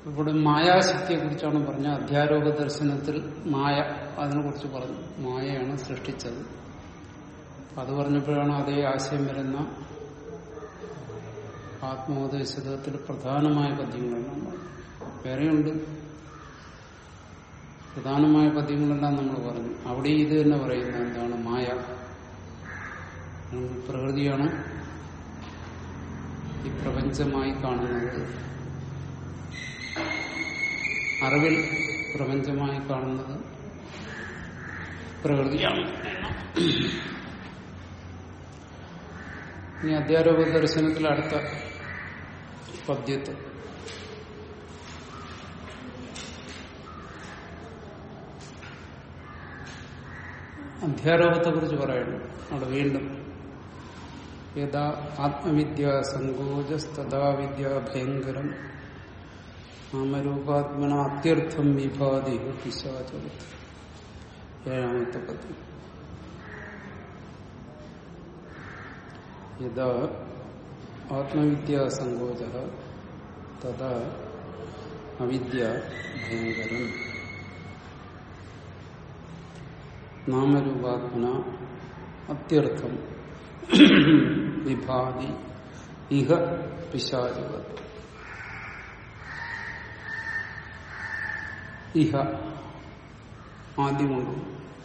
ഇവിടെ മായാശക്തിയെ കുറിച്ചാണ് പറഞ്ഞ അധ്യാരോപ ദർശനത്തിൽ മായ അതിനെ കുറിച്ച് പറഞ്ഞു മായയാണ് സൃഷ്ടിച്ചത് അത് പറഞ്ഞപ്പോഴാണ് അതേ ആശയം വരുന്ന ആത്മോപദേശത്തിൽ പ്രധാനമായ പദ്യങ്ങളെല്ലാം പറഞ്ഞു വേറെയുണ്ട് പ്രധാനമായ പദ്യങ്ങളെല്ലാം നമ്മൾ പറഞ്ഞു അവിടെ ഇത് തന്നെ പറയുന്നത് എന്താണ് മായ പ്രകൃതിയാണ് ഈ പ്രപഞ്ചമായി കാണുന്നത് അറിവിൽ പ്രപഞ്ചമായി കാണുന്നത് പ്രകൃതിയാണ് ഇനി അധ്യാരോപ ദർശനത്തിൽ അടുത്ത പദ്യത്ത് അധ്യാരോപത്തെ കുറിച്ച് പറയുന്നു അവിടെ വീണ്ടും യഥാ ആത്മവിദ്യ സങ്കോചസ്തഥാ വിദ്യ ഭയങ്കരം നാമരൂപാത്മന അത്യർത്ഥം വിഭാതി പിശാചവത് ഏഴാമത്തെ പദ്യം യഥാ ആത്മവിദ്യാസങ്കോച തഥാ അവിദ്യ ഭയങ്കരം നാമരൂപാത്മന അത്യർത്ഥം വിഭാതി ഇഹ പിശാചവത് ഇഹ ആദ്യമുണ്ട്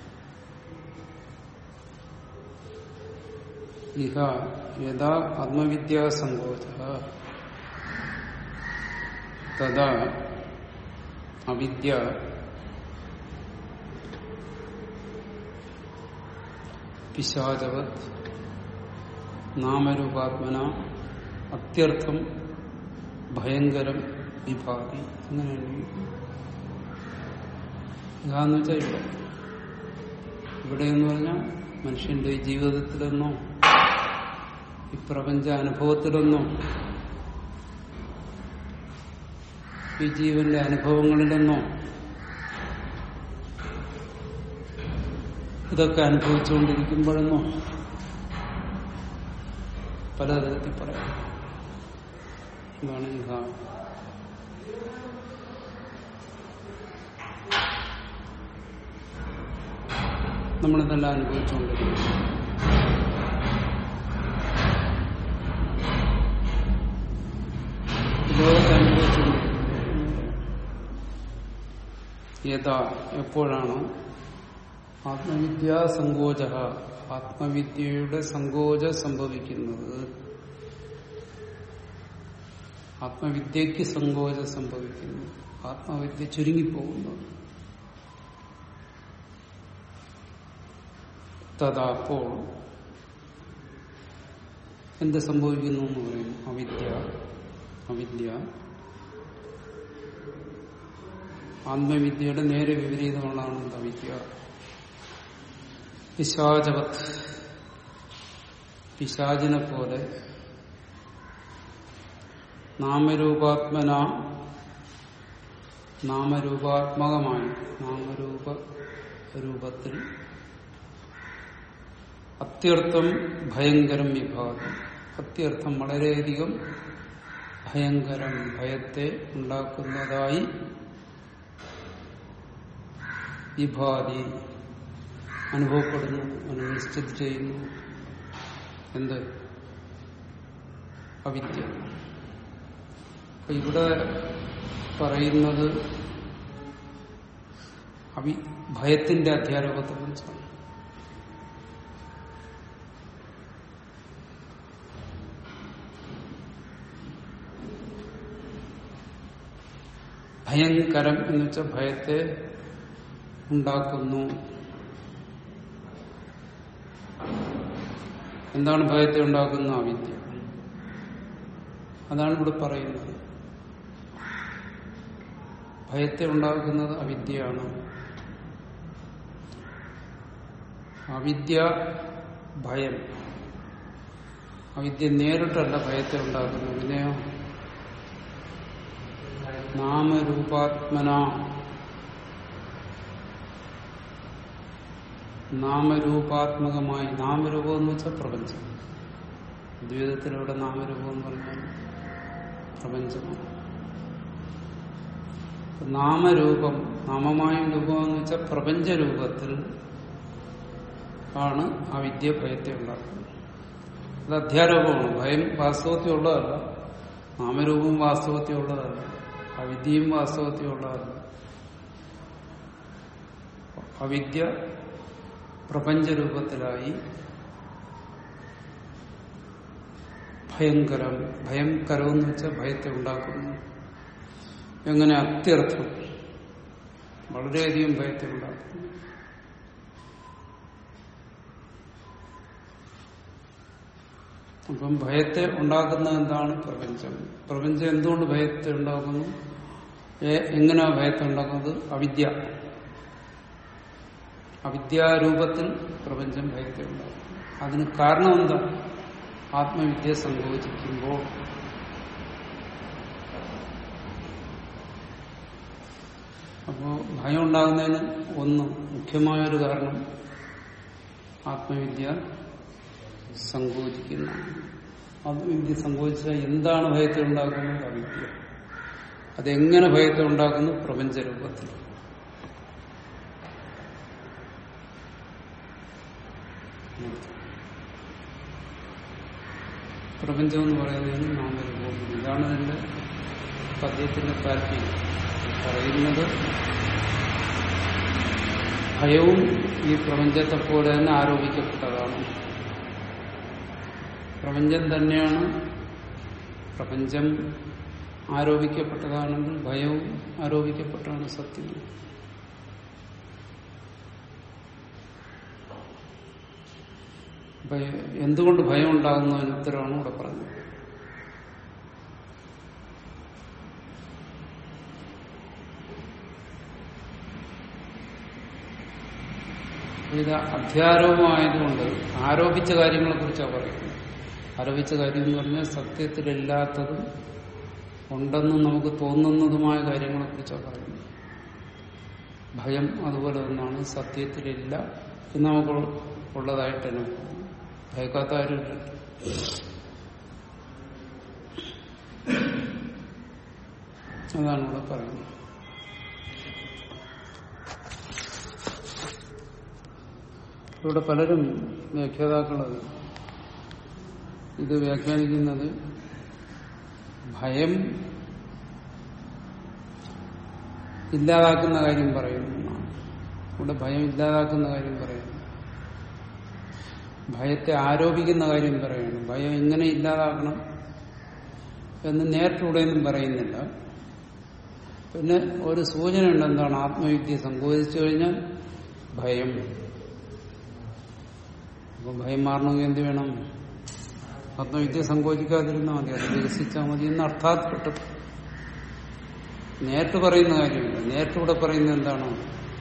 ഇഹ യഥാ ആത്മവിദ്യാസങ്കോച തഥാ അവിദ്യ പിശാചവത് നാമരൂപാത്മന അത്യർത്ഥം ഭയങ്കരം വിഭാതി അങ്ങനെയാണ് ഇതാന്ന് വെച്ചാൽ ഇവിടെ ഇവിടെ എന്ന് പറഞ്ഞാൽ മനുഷ്യന്റെ ജീവിതത്തിലെന്നോ ഈ പ്രപഞ്ച അനുഭവത്തിലെന്നോ ഈ ജീവന്റെ അനുഭവങ്ങളിലെന്നോ ഇതൊക്കെ അനുഭവിച്ചുകൊണ്ടിരിക്കുമ്പോഴെന്നോ പലതരത്തിൽ പറയാം ഇതാണ് ഇഹ നമ്മളിതെല്ലാം അനുഭവിച്ചുകൊണ്ടിരിക്കുന്നു ലോകത്തെ അനുഭവിച്ചുകൊണ്ടിരിക്കുന്നു യഥാ എപ്പോഴാണോ ആത്മവിദ്യാ സങ്കോച ആത്മവിദ്യയുടെ സങ്കോചം സംഭവിക്കുന്നത് ആത്മവിദ്യക്ക് സങ്കോചം സംഭവിക്കുന്നു ആത്മവിദ്യ ചുരുങ്ങിപ്പോകുന്നു തഥാപ്പോൾ എന്ത് സംഭവിക്കുന്നു എന്ന് പറയും അവിദ്യ അവിദ്യ ആത്മവിദ്യയുടെ നേരെ വിപരീതമുള്ളതാണ് അവിദ്യ പിശാചവത് പിശാചിനെ പോലെ നാമരൂപാത്മന നാമരൂപാത്മകമായി നാമരൂപ രൂപത്തിൽ അത്യർത്ഥം ഭയങ്കരം വിഭാഗം അത്യർത്ഥം വളരെയധികം ഭയങ്കരം ഭയത്തെ ഉണ്ടാക്കുന്നതായി വിഭാതി അനുഭവപ്പെടുന്നു നിശ്ചിത് ചെയ്യുന്നു എന്ത് അവിദ്യ അപ്പൊ ഇവിടെ പറയുന്നത് അവി ഭയത്തിന്റെ അധ്യാരോപത്തെ കുറിച്ചാണ് ഭയങ്കരം എന്ന് വെച്ചാൽ ഭയത്തെ ഉണ്ടാക്കുന്നു എന്താണ് ഭയത്തെ ഉണ്ടാക്കുന്ന അവിദ്യ അതാണ് ഇവിടെ പറയുന്നത് ഭയത്തെ ഉണ്ടാക്കുന്നത് അവിദ്യയാണ് അവിദ്യ ഭയം അവിദ്യ നേരിട്ടല്ല ഭയത്തെ ഉണ്ടാക്കുന്നത് പിന്നെയോ നാമരൂപാത്മന നാമരൂപാത്മകമായി നാമരൂപം എന്ന് വെച്ചാൽ പ്രപഞ്ചം ദ്വൈതത്തിലൂടെ നാമരൂപം എന്ന് പറഞ്ഞാൽ പ്രപഞ്ചമാണ് നാമരൂപം നാമമായും രൂപം എന്ന് വെച്ചാൽ പ്രപഞ്ച രൂപത്തിൽ ആണ് ആ വിദ്യ ഭയത്തെ ഉണ്ടാക്കുന്നത് അത് അധ്യാരോപമാണ് ഭയം വാസ്തവത്തിൽ ഉള്ളതല്ല നാമരൂപവും വാസ്തവത്തിൽ ഉള്ളതല്ല അവിദ്യയും വാസ്തവത്തിൽ ഉള്ളതല്ല അവിദ്യ പ്രപഞ്ചരൂപത്തിലായി ഭയങ്കരം ഭയങ്കരം എന്ന് വെച്ചാൽ ഭയത്തെ ഉണ്ടാക്കുന്നു എങ്ങനെ അത്യർത്ഥം വളരെയധികം ഭയത്തെ ഉണ്ടാക്കുന്നു അപ്പം ഭയത്തെ ഉണ്ടാക്കുന്നത് എന്താണ് പ്രപഞ്ചം പ്രപഞ്ചം എന്തുകൊണ്ട് ഭയത്തെ ഉണ്ടാക്കുന്നു എ- എങ്ങനെയാ ഭയത്തെ ഉണ്ടാക്കുന്നത് അവിദ്യ അവിദ്യാരൂപത്തിൽ പ്രപഞ്ചം ഭയത്തെ ഉണ്ടാക്കും അതിന് കാരണം എന്താ ആത്മവിദ്യ സംഭവിച്ചിരിക്കുമ്പോൾ അപ്പോ ഭയം ഉണ്ടാകുന്നതിന് ഒന്ന് മുഖ്യമായൊരു കാരണം ആത്മവിദ്യ സങ്കോചിക്കുന്ന ആത്മവിദ്യ സങ്കോചിച്ചാൽ എന്താണ് ഭയത്തെ ഉണ്ടാക്കുന്നത് അവിദ്യ അതെങ്ങനെ ഭയത്തെ ഉണ്ടാക്കുന്നു പ്രപഞ്ചരൂപത്തിൽ പ്രപഞ്ചം എന്ന് പറയുന്നതിന് നാമരൂപം ഇതാണ് അതിന്റെ പദ്യത്തിന്റെ താല്പര്യം പറയുന്നത് ഭയവും ഈ പ്രപഞ്ചത്തെ പോലെ തന്നെ ആരോപിക്കപ്പെട്ടതാണ് പ്രപഞ്ചം തന്നെയാണ് പ്രപഞ്ചം ആരോപിക്കപ്പെട്ടതാണെങ്കിൽ ഭയവും ആരോപിക്കപ്പെട്ടതാണ് സത്യം ഭയ- എന്തുകൊണ്ട് ഭയം ഉണ്ടാകുന്നതിന് ഉത്തരവാണ് ഇവിടെ പറഞ്ഞത് ഇത് അധ്യാരോപമായതുകൊണ്ട് ആരോപിച്ച കാര്യങ്ങളെ കുറിച്ചാണ് പറയുന്നത് ആരോപിച്ച കാര്യം എന്ന് പറഞ്ഞാൽ സത്യത്തിലില്ലാത്തതും ഉണ്ടെന്ന് നമുക്ക് തോന്നുന്നതുമായ കാര്യങ്ങളെ കുറിച്ചാണ് പറയുന്നത് ഭയം അതുപോലെ ഒന്നാണ് സത്യത്തിലില്ല എന്ന് നമുക്ക് ഉള്ളതായിട്ട് അനുഭവം ഭയക്കാത്ത ആരുമില്ല അതാണ് ഇവിടെ പറയുന്നത് ഇവിടെ പലരും വ്യാഖ്യാതാക്കള് ഇത് വ്യാഖ്യാനിക്കുന്നത് ഭയം ഇല്ലാതാക്കുന്ന കാര്യം പറയുന്നു എന്നാണ്. ഇവിടെ ഭയം ഇല്ലാതാക്കുന്ന കാര്യം പറയുന്നു ഭയത്തെ ആരോപിക്കുന്ന കാര്യം പറയുന്നു ഭയം എങ്ങനെ ഇല്ലാതാക്കണം എന്ന് നേരിട്ടൂടെയൊന്നും പറയുന്നില്ല പിന്നെ ഒരു സൂചന ഉണ്ട് എന്താണ് ആത്മവിദ്യ സംഭവിച്ചു കഴിഞ്ഞാൽ ഭയം അപ്പൊ ഭയം മാറണമെങ്കിൽ എന്ത് വേണം ആത്മവിദ്യ സങ്കോചിക്കാതിരുന്നാൽ മതി അത് വികസിച്ചാൽ മതി എന്ന് അർത്ഥാത്പ്പെട്ടു നേരിട്ട് പറയുന്ന കാര്യമില്ല നേരിട്ടൂടെ പറയുന്നത് എന്താണ്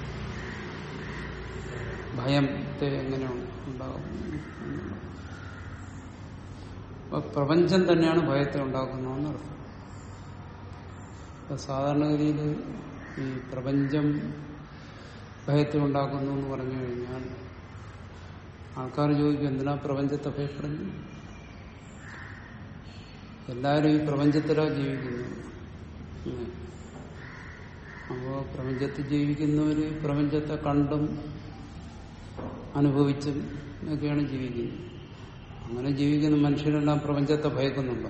ഭയത്തെ എങ്ങനെ ഉണ്ടാകും എന്നുള്ളത്. അപ്പൊ പ്രപഞ്ചം തന്നെയാണ് ഭയത്തെ ഉണ്ടാക്കുന്നതെന്ന് അർത്ഥം അപ്പൊ സാധാരണഗതിയിൽ ഈ പ്രപഞ്ചം ഭയത്തെ ഉണ്ടാക്കുന്നു എന്ന് പറഞ്ഞു കഴിഞ്ഞാൽ ആൾക്കാർ ചോദിക്കും എന്തിനാ പ്രപഞ്ചത്തെ ഭയപ്പെടുന്നു എല്ലാവരും ഈ പ്രപഞ്ചത്തിലാണ് ജീവിക്കുന്നത് ഉം. അപ്പോ പ്രപഞ്ചത്തിൽ ജീവിക്കുന്നവര് പ്രപഞ്ചത്തെ കണ്ടും അനുഭവിച്ചും ഒക്കെയാണ് ജീവിക്കുന്നത് അങ്ങനെ ജീവിക്കുന്ന മനുഷ്യരെല്ലാം പ്രപഞ്ചത്തെ ഭയക്കുന്നുണ്ടോ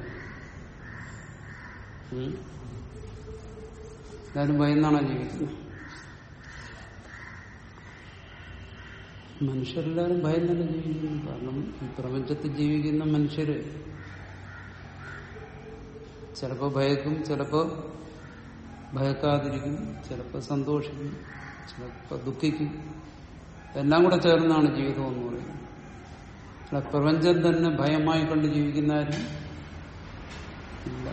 ഉം? എല്ലാവരും ഭയന്നാണോ ജീവിക്കുന്നത് മനുഷ്യരെല്ലാവരും ഭയം തന്നെ ജീവിക്കുന്നു കാരണം ഈ പ്രപഞ്ചത്തിൽ ജീവിക്കുന്ന മനുഷ്യര് ചിലപ്പോ ഭയക്കും ചിലപ്പോ ഭയക്കാതിരിക്കും ചിലപ്പോ സന്തോഷിക്കും ചിലപ്പോ ദുഃഖിക്കും എല്ലാം കൂടെ ചേർന്നാണ് ജീവിതം എന്ന് പറയുന്നത് അല്ല പ്രപഞ്ചം തന്നെ ഭയമായി കണ്ട് ജീവിക്കുന്നവരും ഇല്ല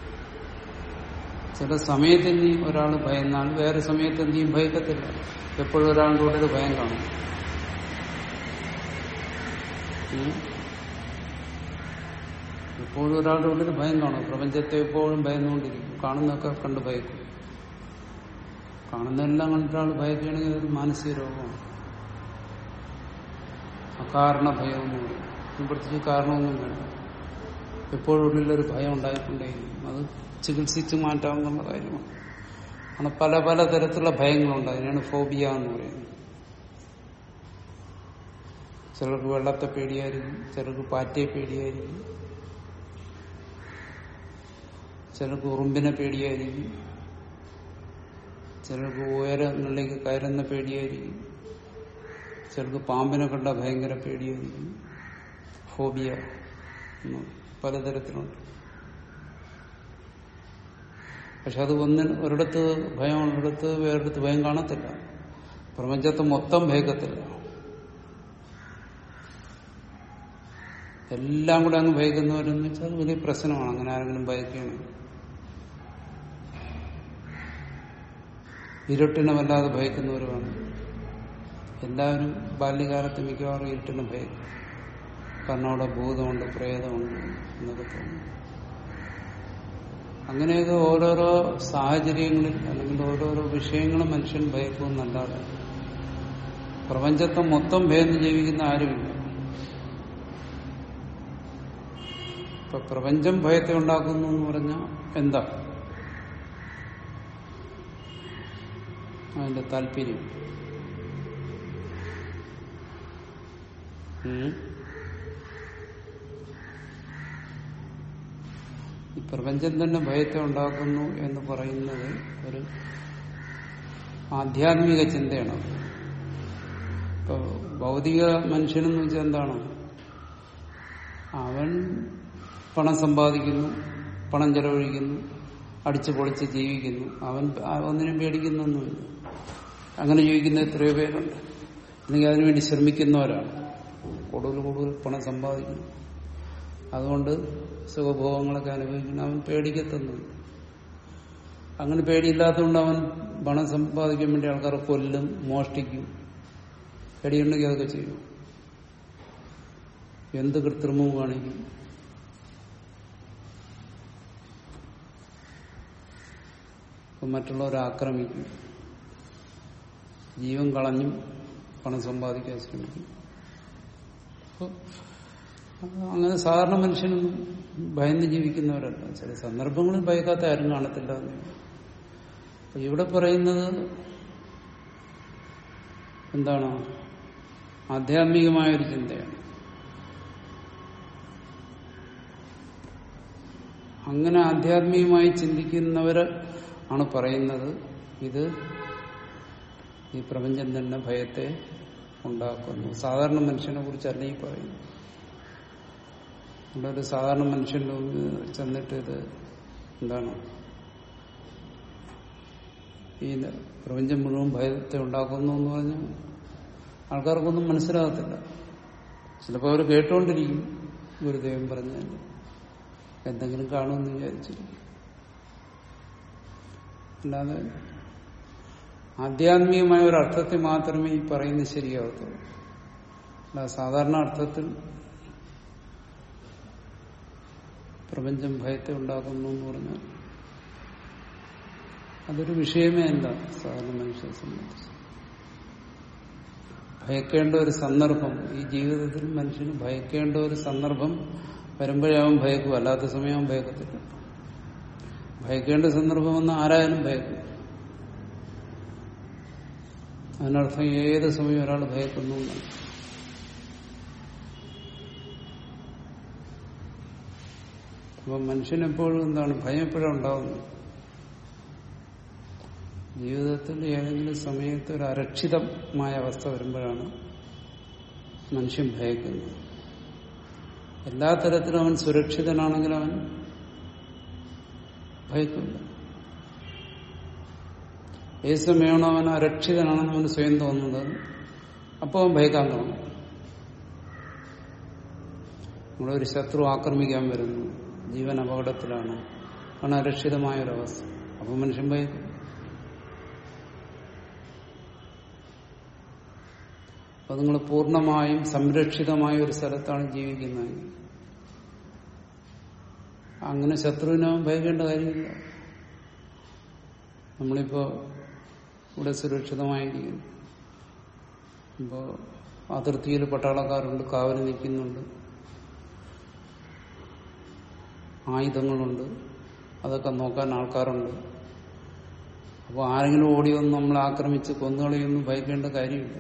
ചില സമയത്ത് നീ ഒരാൾ ഭയന്നാൽ വേറെ സമയത്ത് നീയും ഭയക്കത്തില്ല എപ്പോഴും ഒരാളുടെ ഉള്ളിൽ ഭയം കാണും ഉം. എപ്പോഴും ഒരാളുടെ ഉള്ളിൽ ഭയം കാണും പ്രപഞ്ചത്തെ എപ്പോഴും ഭയന്നുകൊണ്ടിരിക്കും കാണുന്നതൊക്കെ കണ്ട് ഭയക്കും കാണുന്നതെല്ലാം കണ്ടിട്ടാൾ ഭയക്കുകയാണെങ്കിൽ അതൊരു മാനസിക രോഗമാണ് അകാരണ ഭയം എന്ന് പറയും ഇതിന് പ്രത്യേകിച്ച് കാരണമൊന്നും വേണ്ട എപ്പോഴും ഉള്ളിലൊരു ഭയം ഉണ്ടായിക്കൊണ്ടേയിരിക്കും അത് ചികിത്സിച്ച് മാറ്റാവുന്ന കാര്യമാണ് ആണ് പല പല തരത്തിലുള്ള ഭയങ്ങളുണ്ട് അതിനാണ് ഫോബിയ എന്ന് പറയുന്നത് ചിലർക്ക് വെള്ളത്തെ പേടിയായിരിക്കും ചിലർക്ക് പാറ്റയെ പേടിയായിരിക്കും ചിലർക്ക് ഉറുമ്പിനെ പേടിയായിരിക്കും ചിലർക്ക് ഉയരങ്ങളിലേക്ക് കയറുന്ന പേടിയായിരിക്കും ചിലർക്ക് പാമ്പിനെ കണ്ട ഭയങ്കര പേടിയായിരിക്കും ഫോബിയ എന്ന് പലതരത്തിലുണ്ട് പക്ഷെ അത് ഒന്നിന് ഒരിടത്ത് ഭയം ഉള്ളിടത്ത് വേറൊരിടത്ത് ഭയം കാണത്തില്ല പ്രപഞ്ചത്തെ മൊത്തം ഭയക്കത്തില്ല എല്ലാം കൂടെ അങ്ങ് ഭയക്കുന്നവരെന്ന് വെച്ചാൽ അത് വലിയ പ്രശ്നമാണ് അങ്ങനെ ആരെങ്കിലും ഭയക്കുകയാണ് ഇരുട്ടിനെ വല്ലാതെ ഭയക്കുന്നവരുമാണ് എല്ലാവരും ബാല്യകാലത്ത് മിക്കവാറും ഇരുട്ടിനെ ഭയക്കും കാരണം അവിടെ ഭൂതമുണ്ട് പ്രേതമുണ്ട് എന്നൊക്കെ തോന്നുന്നു അങ്ങനെയൊക്കെ ഓരോരോ സാഹചര്യങ്ങളിൽ അല്ലെങ്കിൽ ഓരോരോ വിഷയങ്ങളും മനുഷ്യൻ ഭയക്കുമെന്നല്ലാതെ പ്രപഞ്ചത്തെ മൊത്തം ഭയന്ന് ജീവിക്കുന്ന ആരുമില്ല ഇപ്പൊ പ്രപഞ്ചം ഭയത്തെ ഉണ്ടാക്കുന്നു എന്ന് പറഞ്ഞാൽ എന്താ അതിന്റെ താല്പര്യം ഉം. ഈ പ്രപഞ്ചം തന്നെ ഭയത്തെ ഉണ്ടാക്കുന്നു എന്ന് പറയുന്നത് ഒരു ആധ്യാത്മിക ചിന്തയാണ് ഇപ്പൊ ഭൗതിക മനുഷ്യനെന്ന് വെച്ചാൽ എന്താണ് അവൻ പണം സമ്പാദിക്കുന്നു പണം ചെലവഴിക്കുന്നു അടിച്ചു പൊളിച്ച് ജീവിക്കുന്നു അവൻ ഒന്നിനും പേടിക്കുന്നൊന്നുമില്ല അങ്ങനെ ജീവിക്കുന്ന എത്രയോ പേരുണ്ട് അല്ലെങ്കിൽ അതിനുവേണ്ടി ശ്രമിക്കുന്നവരാണ് കൂടുതൽ കൂടുതൽ പണം സമ്പാദിക്കുന്നു അതുകൊണ്ട് സുഖഭോഗങ്ങളൊക്കെ അനുഭവിക്കുന്നു അവൻ പേടിക്കത്തൊന്നുമില്ല അങ്ങനെ പേടിയില്ലാത്തതുകൊണ്ട് അവൻ പണം സമ്പാദിക്കാൻ വേണ്ടി ആൾക്കാരെ കൊല്ലും മോഷ്ടിക്കും പേടിയുണ്ടെങ്കിൽ അതൊക്കെ ചെയ്യും എന്ത് കൃത്രിമവും കാണിക്കും ഇപ്പം മറ്റുള്ളവരെ ആക്രമിക്കും ജീവൻ കളഞ്ഞും പണം സമ്പാദിക്കാൻ ശ്രമിക്കും അപ്പൊ അങ്ങനെ സാധാരണ മനുഷ്യനൊന്നും ഭയന്ന് ജീവിക്കുന്നവരല്ല ചില സന്ദർഭങ്ങളിൽ ഭയക്കാത്ത ആരും കാണത്തില്ല എന്ന്. അപ്പൊ ഇവിടെ പറയുന്നത് എന്താണ് ആധ്യാത്മികമായ ഒരു ചിന്തയാണ് അങ്ങനെ ആധ്യാത്മികമായി ചിന്തിക്കുന്നവര് ആണ് പറയുന്നത് ഇത് ഈ പ്രപഞ്ചം തന്നെ ഭയത്തെ ഉണ്ടാക്കുന്നു സാധാരണ മനുഷ്യനെ കുറിച്ചല്ല ഈ പറയുന്നത് ഇവിടെ ഒരു സാധാരണ മനുഷ്യന്റെ മുമ്പിൽ ചെന്നിട്ട് ഇത് എന്താണ് ഈ പ്രപഞ്ചം മുഴുവൻ ഭയത്തെ ഉണ്ടാക്കുന്നു എന്ന് പറഞ്ഞാൽ ആൾക്കാർക്കൊന്നും മനസ്സിലാകത്തില്ല ചിലപ്പോൾ അവർ കേട്ടുകൊണ്ടിരിക്കും ഗുരുദേവൻ പറഞ്ഞാൽ എന്തെങ്കിലും കാണുമെന്ന് വിചാരിച്ചിരിക്കും അല്ലാതെ ആധ്യാത്മികമായ ഒരു അർത്ഥത്തിൽ മാത്രമേ ഈ പറയുന്നത് ശരിയാവത്തുള്ളൂ അല്ലാതെ സാധാരണ അർത്ഥത്തിൽ പ്രപഞ്ചം ഭയത്തെ ഉണ്ടാക്കുന്നു എന്ന് പറഞ്ഞാൽ അതൊരു വിഷയമേ അല്ല സാധാരണ മനുഷ്യനെ സംബന്ധിച്ച് ഭയക്കേണ്ട ഒരു സന്ദർഭം ഈ ജീവിതത്തിൽ മനുഷ്യന് ഭയക്കേണ്ട ഒരു സന്ദർഭം വരുമ്പോഴേ അവൻ ഭയക്കും അല്ലാത്ത സമയം അവൻ ഭയക്കത്തില്ല ഭയക്കേണ്ട സന്ദർഭം വന്ന് ആരായാലും ഭയക്കും അതിനർത്ഥം ഏത് സമയം ഒരാൾ ഭയക്കുന്നു എന്നാണ് അപ്പൊ മനുഷ്യനെപ്പോഴും എന്താണ് ഭയം എപ്പോഴും ഉണ്ടാവുന്നത് ജീവിതത്തിൽ ഏതെങ്കിലും സമയത്ത് ഒരു അരക്ഷിതമായ അവസ്ഥ വരുമ്പോഴാണ് മനുഷ്യൻ ഭയക്കുന്നത് എല്ലാ തരത്തിലും അവൻ സുരക്ഷിതനാണെങ്കിൽ അവൻ ഭയക്കില്ല ഏത് സമയമാണോ അവൻ അരക്ഷിതനാണെന്ന് അവന് സ്വയം തോന്നുന്നത് അപ്പോൾ അവൻ ഭയക്കാൻ തുടങ്ങും നമ്മളൊരു ശത്രു ആക്രമിക്കാൻ വരുന്നു ജീവൻ അപകടത്തിലാണ് ആണ് അരക്ഷിതമായ ഒരവസ്ഥ അപ്പോൾ മനുഷ്യൻ ഭയക്കും അപ്പൊ നിങ്ങൾ പൂർണ്ണമായും സംരക്ഷിതമായ ഒരു സ്ഥലത്താണ് ജീവിക്കുന്നത് അങ്ങനെ ശത്രുവിനെ ഭയക്കേണ്ട കാര്യമില്ല നമ്മളിപ്പോ ഇവിടെ സുരക്ഷിതമായിരിക്കുന്നു ഇപ്പോ അതിർത്തിയിൽ പട്ടാളക്കാരുണ്ട് കാവൽ നിൽക്കുന്നുണ്ട് ആയുധങ്ങളുണ്ട് അതൊക്കെ നോക്കാൻ ആൾക്കാരുണ്ട് അപ്പോൾ ആരെങ്കിലും ഓടി വന്ന് നമ്മളെ ആക്രമിച്ച് കൊന്നുകളയൊന്നും ഭയക്കേണ്ട കാര്യമില്ല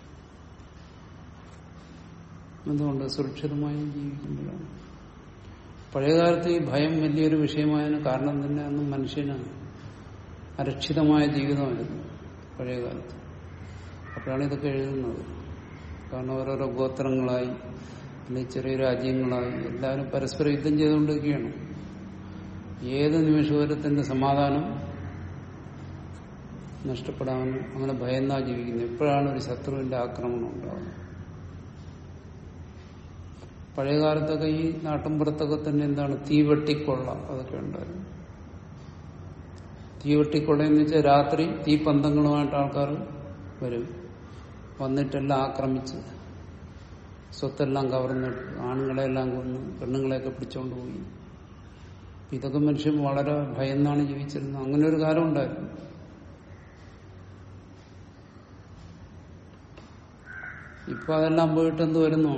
എന്തുകൊണ്ട് സുരക്ഷിതമായി ജീവിക്കുമ്പോഴാണ് പഴയകാലത്ത് ഈ ഭയം വലിയൊരു വിഷയമായതിന് കാരണം തന്നെ അന്ന് മനുഷ്യന് അരക്ഷിതമായ ജീവിതമായിരുന്നു പഴയകാലത്ത് അപ്പോഴാണ് ഇതൊക്കെ എഴുതുന്നത് കാരണം ഓരോരോ ഗോത്രങ്ങളായി അല്ലെങ്കിൽ ചെറിയ രാജ്യങ്ങളായി എല്ലാവരും പരസ്പരം യുദ്ധം ചെയ്തുകൊണ്ടിരിക്കുകയാണ് ഏത് നിമിഷവരത്തിന്റെ സമാധാനം നഷ്ടപ്പെടാമെന്ന് അങ്ങനെ ഭയന്നാ ജീവിക്കുന്നത് എപ്പോഴാണ് ഒരു ശത്രുവിന്റെ ആക്രമണം ഉണ്ടാകുന്നത് പഴയകാലത്തൊക്കെ ഈ നാട്ടിൻപുറത്തൊക്കെ തന്നെ എന്താണ് തീവെട്ടിക്കൊള്ള അതൊക്കെ ഉണ്ടായിരുന്നു തീവെട്ടിക്കൊള്ള എന്ന് വെച്ചാൽ രാത്രി തീപന്തങ്ങളുമായിട്ട് ആൾക്കാർ വരും വന്നിട്ടെല്ലാം ആക്രമിച്ച് സ്വത്തെല്ലാം കവർന്നിട്ട് ആണുങ്ങളെല്ലാം കൊന്ന് പെണ്ണുങ്ങളെയൊക്കെ പിടിച്ചോണ്ട് പോയി ഇതൊക്കെ മനുഷ്യൻ വളരെ ഭയന്നാണ് ജീവിച്ചിരുന്നത് അങ്ങനെ ഒരു കാലം ഉണ്ടായിരുന്നു ഇപ്പൊ അതെല്ലാം പോയിട്ട് എന്ത് വരുന്നു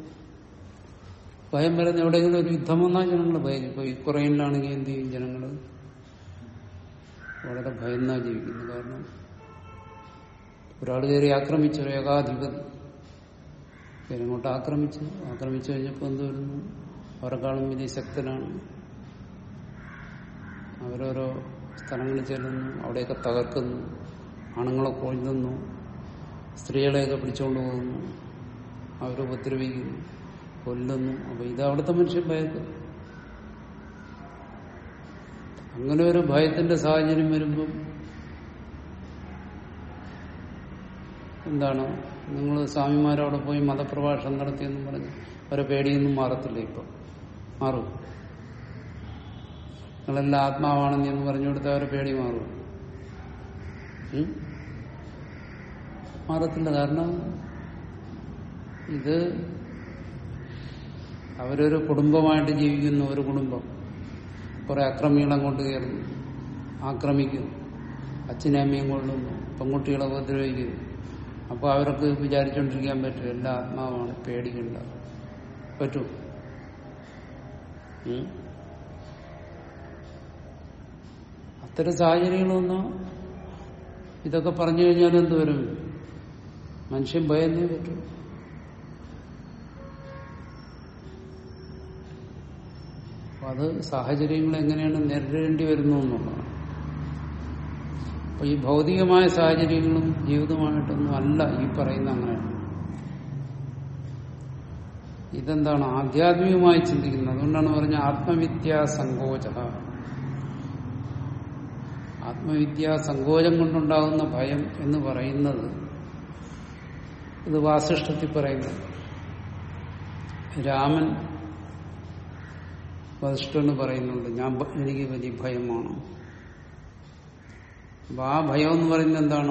ഭയം വരുന്ന എവിടെയെങ്കിലും ഒരു യുദ്ധം വന്നാൽ ജനങ്ങൾ ഭയം ഇപ്പൊ യുക്രൈനിലാണെങ്കിൽ എന്ത് ചെയ്യും ജനങ്ങൾ വളരെ ഭയന്നാ ജീവിക്കുന്നു കാരണം ഒരാൾ കയറി ആക്രമിച്ചു ഒരു ഏകാധിപതി കയറി അങ്ങോട്ട് ആക്രമിച്ചു ആക്രമിച്ചു കഴിഞ്ഞപ്പോൾ എന്ത് വരുന്നു അവരെക്കാളും വലിയ ശക്തനാണ് അവരോരോ സ്ഥലങ്ങളിൽ ചെല്ലുന്നു അവിടെയൊക്കെ തകർക്കുന്നു ആണുങ്ങളെ കൊഴുന്നു സ്ത്രീകളെയൊക്കെ പിടിച്ചുകൊണ്ട് പോകുന്നു അവരെ ഉപദ്രവിക്കുന്നു കൊല്ലുന്നു അപ്പൊ ഇത് അവിടുത്തെ മനുഷ്യൻ ഭയക്കുന്നു അങ്ങനെ ഒരു ഭയത്തിന്റെ സാഹചര്യം വരുമ്പം എന്താണ് നിങ്ങൾ സ്വാമിമാരവിടെ പോയി മതപ്രഭാഷണം നടത്തിയെന്നും പറഞ്ഞ് അവരെ പേടിയൊന്നും മാറത്തില്ല ഇപ്പൊ മാറും നിങ്ങളെല്ലാം ആത്മാവാണെന്ന് എന്ന് പറഞ്ഞു കൊടുത്താൽ അവരെ പേടി മാറും ഉം? മാറത്തില്ല കാരണം ഇത് അവരൊരു കുടുംബമായിട്ട് ജീവിക്കുന്ന ഒരു കുടുംബം കുറെ അക്രമികളെ അങ്ങോട്ട് കയറുന്നു ആക്രമിക്കുന്നു അച്ഛനെ അമ്മയും കൊള്ളുന്നു പെൺകുട്ടികളെ ഉപദ്രവിക്കുന്നു അപ്പോൾ അവർക്ക് വിചാരിച്ചുകൊണ്ടിരിക്കാൻ പറ്റും എല്ലാ ആത്മാവാണ് പേടിക്കണ്ട പറ്റും ഉം? അത്തരം സാഹചര്യങ്ങളൊന്നും ഇതൊക്കെ പറഞ്ഞു കഴിഞ്ഞാൽ എന്തുവരും മനുഷ്യൻ ഭയന്നേ പറ്റും അപ്പൊ അത് സാഹചര്യങ്ങൾ എങ്ങനെയാണ് നേരിടേണ്ടി വരുന്നു എന്നുള്ളതാണ് അപ്പൊ ഈ ഭൗതികമായ സാഹചര്യങ്ങളും ജീവിതമായിട്ടൊന്നും അല്ല ഈ പറയുന്ന അങ്ങനെ ഇതെന്താണ് ആധ്യാത്മികമായി ചിന്തിക്കുന്നത് അതുകൊണ്ടാണ് പറഞ്ഞ ആത്മവിദ്യാ സങ്കോച ആത്മവിദ്യാ സങ്കോചം കൊണ്ടുണ്ടാകുന്ന ഭയം എന്ന് പറയുന്നത് ഇത് വാസിഷ്ഠത്തിൽ പറയുന്നത് രാമൻ വസിഷ്ഠന് പറയുന്നുണ്ട് ഞാൻ ഭ- എനിക്ക് വലിയ ഭയമാണ് അപ്പൊ ആ ഭയം എന്ന് പറയുന്നത് എന്താണ്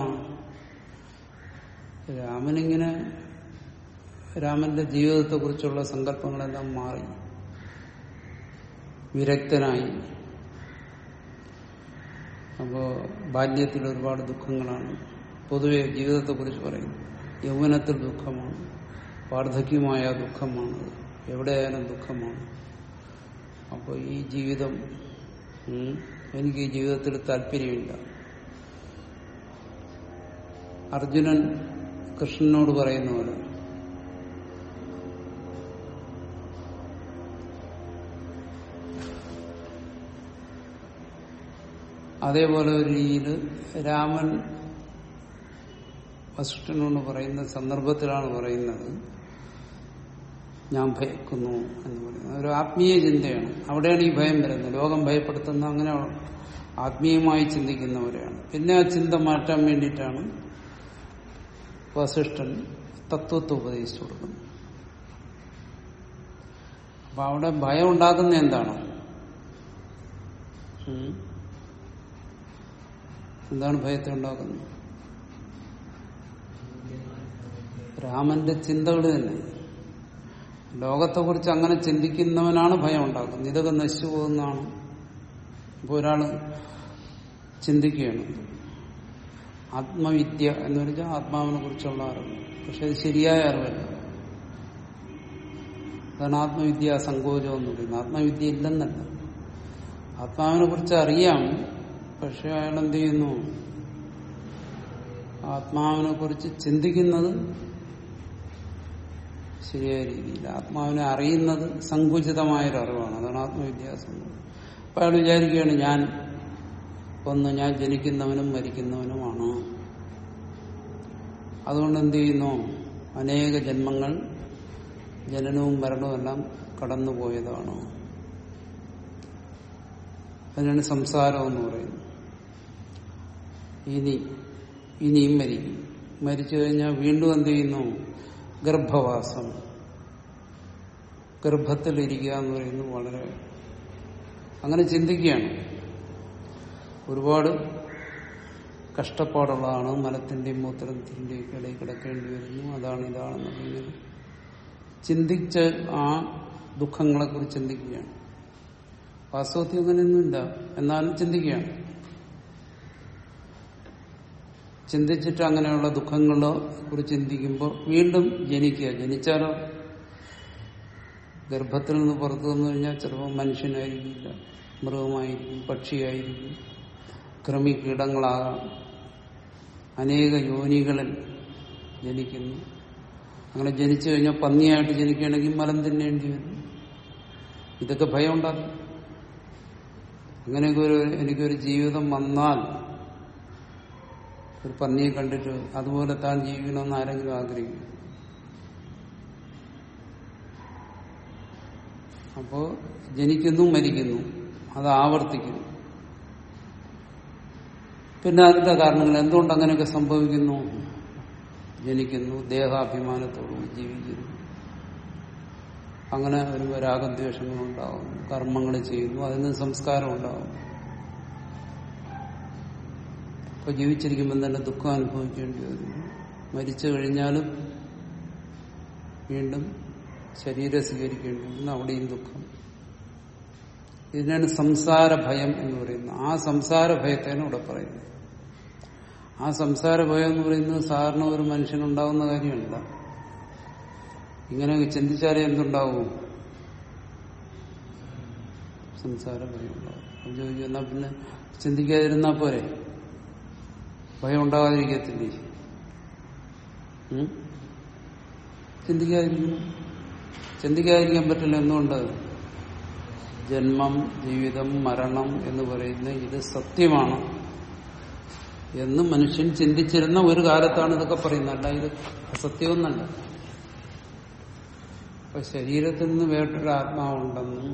രാമനിങ്ങനെ രാമന്റെ ജീവിതത്തെ കുറിച്ചുള്ള സങ്കല്പങ്ങളെല്ലാം മാറി വിരക്തനായി അപ്പോ ബാല്യത്തിൽ ഒരുപാട് ദുഃഖങ്ങളാണ് പൊതുവെ ജീവിതത്തെക്കുറിച്ച് പറയുന്നത് യൗവനത്തിൽ ദുഃഖമാണ് വാർദ്ധക്യമായ ദുഃഖമാണ് എവിടെയായാലും ദുഃഖമാണ് അപ്പോൾ ഈ ജീവിതം ഉം, എനിക്ക് ഈ ജീവിതത്തിൽ താല്പര്യമില്ല അർജുനൻ കൃഷ്ണനോട് പറയുന്ന പോലെ അതേപോലെ ഒരു രീതിയിൽ രാമൻ വസിഷ്ഠനോട് പറയുന്ന സന്ദർഭത്തിലാണ് പറയുന്നത് ഞാൻ ഭയക്കുന്നു എന്ന് പറയുന്നത് ഒരു ആത്മീയ ചിന്തയാണ് അവിടെയാണ് ഈ ഭയം വരുന്നത് ലോകം ഭയപ്പെടുത്തുന്ന അങ്ങനെ ആത്മീയമായി ചിന്തിക്കുന്നവരെയാണ് പിന്നെ ആ ചിന്ത മാറ്റാൻ വേണ്ടിയിട്ടാണ് വസിഷ്ഠൻ തത്വത്തെ ഉപദേശിച്ചു കൊടുക്കുന്നത് അപ്പൊ അവിടെ ഭയം ഉണ്ടാക്കുന്ന എന്താണ് ഉം? എന്താണ് ഭയത്തെ ഉണ്ടാക്കുന്നത് രാമന്റെ ചിന്തകൾ തന്നെ ലോകത്തെക്കുറിച്ച് അങ്ങനെ ചിന്തിക്കുന്നവനാണ് ഭയം ഉണ്ടാക്കുന്നത് ഇതൊക്കെ നശിച്ചു പോകുന്നതാണ് ഇപ്പോൾ ഒരാള് ചിന്തിക്കുകയാണ് ആത്മവിദ്യ എന്ന് പറഞ്ഞാൽ ആത്മാവിനെ കുറിച്ചുള്ള അറിവ് പക്ഷെ അത് ശരിയായ അറിവല്ല അതാണ് ആത്മവിദ്യ സങ്കോചം എന്ന് പറയുന്നത് ആത്മവിദ്യ ഇല്ലെന്നല്ല ആത്മാവിനെ കുറിച്ച് അറിയാം പക്ഷെ അയാൾ എന്ത് ചെയ്യുന്നു ആത്മാവിനെ കുറിച്ച് ചിന്തിക്കുന്നത് ശരിയായ രീതിയിൽ ആത്മാവിനെ അറിയുന്നത് സങ്കുചിതമായൊരു അറിവാണ് അതാണ് ആത്മവിദ്യാസം അപ്പൊ അയാൾ വിചാരിക്കുകയാണ് ഞാൻ ഒന്ന് ഞാൻ ജനിക്കുന്നവനും മരിക്കുന്നവനുമാണ് അതുകൊണ്ട് എന്ത് ചെയ്യുന്നു അനേക ജന്മങ്ങൾ ജനനവും മരണവും എല്ലാം കടന്നുപോയതാണ് അതിനാണ് സംസാരം എന്ന് പറയുന്നത് ഇനി ഇനിയും മരിക്കും മരിച്ചു കഴിഞ്ഞാൽ വീണ്ടും എന്ത് ചെയ്യുന്നു ഗർഭവാസം ഗർഭത്തിലിരിക്കുക എന്ന് പറയുന്നത് വളരെ അങ്ങനെ ചിന്തിക്കുകയാണ് ഒരുപാട് കഷ്ടപ്പാടുള്ളതാണ് മലത്തിന്റെയും മൂത്രത്തിന്റെയും ഒക്കെ ഇടയിൽ കിടക്കേണ്ടി വരുന്നു അതാണ് ഇതാണെന്ന് പറയുന്നത് ചിന്തിച്ച് ആ ദുഃഖങ്ങളെ കുറിച്ച് ചിന്തിക്കുകയാണ് വാസ്തവത്തിൽ അങ്ങനെയൊന്നുമില്ല എന്നാലും ചിന്തിക്കുകയാണ് ചിന്തിച്ചിട്ട് അങ്ങനെയുള്ള ദുഃഖങ്ങളെ കുറിച്ച് ചിന്തിക്കുമ്പോൾ വീണ്ടും ജനിക്കുക ജനിച്ചാലോ ഗർഭത്തിൽ നിന്ന് പുറത്തു വന്നു കഴിഞ്ഞാൽ ചിലപ്പോൾ മനുഷ്യനായിരിക്കില്ല മൃഗമായിരിക്കും പക്ഷിയായിരിക്കും കൃമി കീടങ്ങളാകാം അനേക യോനികളിൽ ജനിക്കുന്നു അങ്ങനെ ജനിച്ചു കഴിഞ്ഞാൽ പന്നിയായിട്ട് ജനിക്കുകയാണെങ്കിൽ മലം തിന്നേണ്ടി വരും ഇതൊക്കെ ഭയം ഉണ്ടാകും അങ്ങനെയൊക്കെ ഒരു എനിക്കൊരു ജീവിതം വന്നാൽ ഒരു പന്നിയെ കണ്ടിട്ട് അതുപോലെ താൻ ജീവിക്കണമെന്ന് ആരെങ്കിലും ആഗ്രഹിക്കും അപ്പോ ജനിക്കുന്നു മരിക്കുന്നു അത് ആവർത്തിക്കുന്നു പിന്നെ അതിന്റെ കാരണങ്ങൾ എന്തുകൊണ്ട് അങ്ങനെയൊക്കെ സംഭവിക്കുന്നു ജനിക്കുന്നു ദേഹാഭിമാനത്തോടുകൂടി ജീവിക്കുന്നു അങ്ങനെ വരുമ്പോൾ രാഗദ്വേഷങ്ങൾ ഉണ്ടാവും കർമ്മങ്ങൾ ചെയ്യുന്നു അതിന് സംസ്കാരം ഉണ്ടാവും ഇപ്പൊ ജീവിച്ചിരിക്കുമ്പോൾ തന്നെ ദുഃഖം അനുഭവിക്കേണ്ടി വരുന്നു മരിച്ചു കഴിഞ്ഞാലും വീണ്ടും ശരീരം സ്വീകരിക്കേണ്ടി വരുന്നു അവിടെയും ദുഃഖം ഇതിനാണ് സംസാര ഭയം എന്ന് പറയുന്നത് ആ സംസാര ഭയത്തെയാണ് ഇവിടെ പറയുന്നത് ആ സംസാര ഭയം എന്ന് പറയുന്നത് സാധാരണ ഒരു മനുഷ്യനുണ്ടാവുന്ന കാര്യമല്ല ഇങ്ങനെ ചിന്തിച്ചാലേ എന്തുണ്ടാവും സംസാര ഭയം ഉണ്ടാവും അപ്പൊ ചോദിക്കും എന്നാ പിന്നെ ചിന്തിക്കാതിരുന്നാ പോരെ ഭയം ഉണ്ടാകാതിരിക്കത്തില്ലേ ഉം? ചിന്തിക്കാതിരിക്കണം ചിന്തിക്കാതിരിക്കാൻ പറ്റില്ല എന്തുകൊണ്ട് ജന്മം ജീവിതം മരണം എന്ന് പറയുന്ന ഇത് സത്യമാണ് എന്ന് മനുഷ്യൻ ചിന്തിച്ചിരുന്ന ഒരു കാലത്താണ് ഇതൊക്കെ പറയുന്നത് അല്ല ഇത് അസത്യമൊന്നല്ല അപ്പൊ ശരീരത്തിൽ നിന്ന് വേറൊരു ആത്മാവുണ്ടെന്നും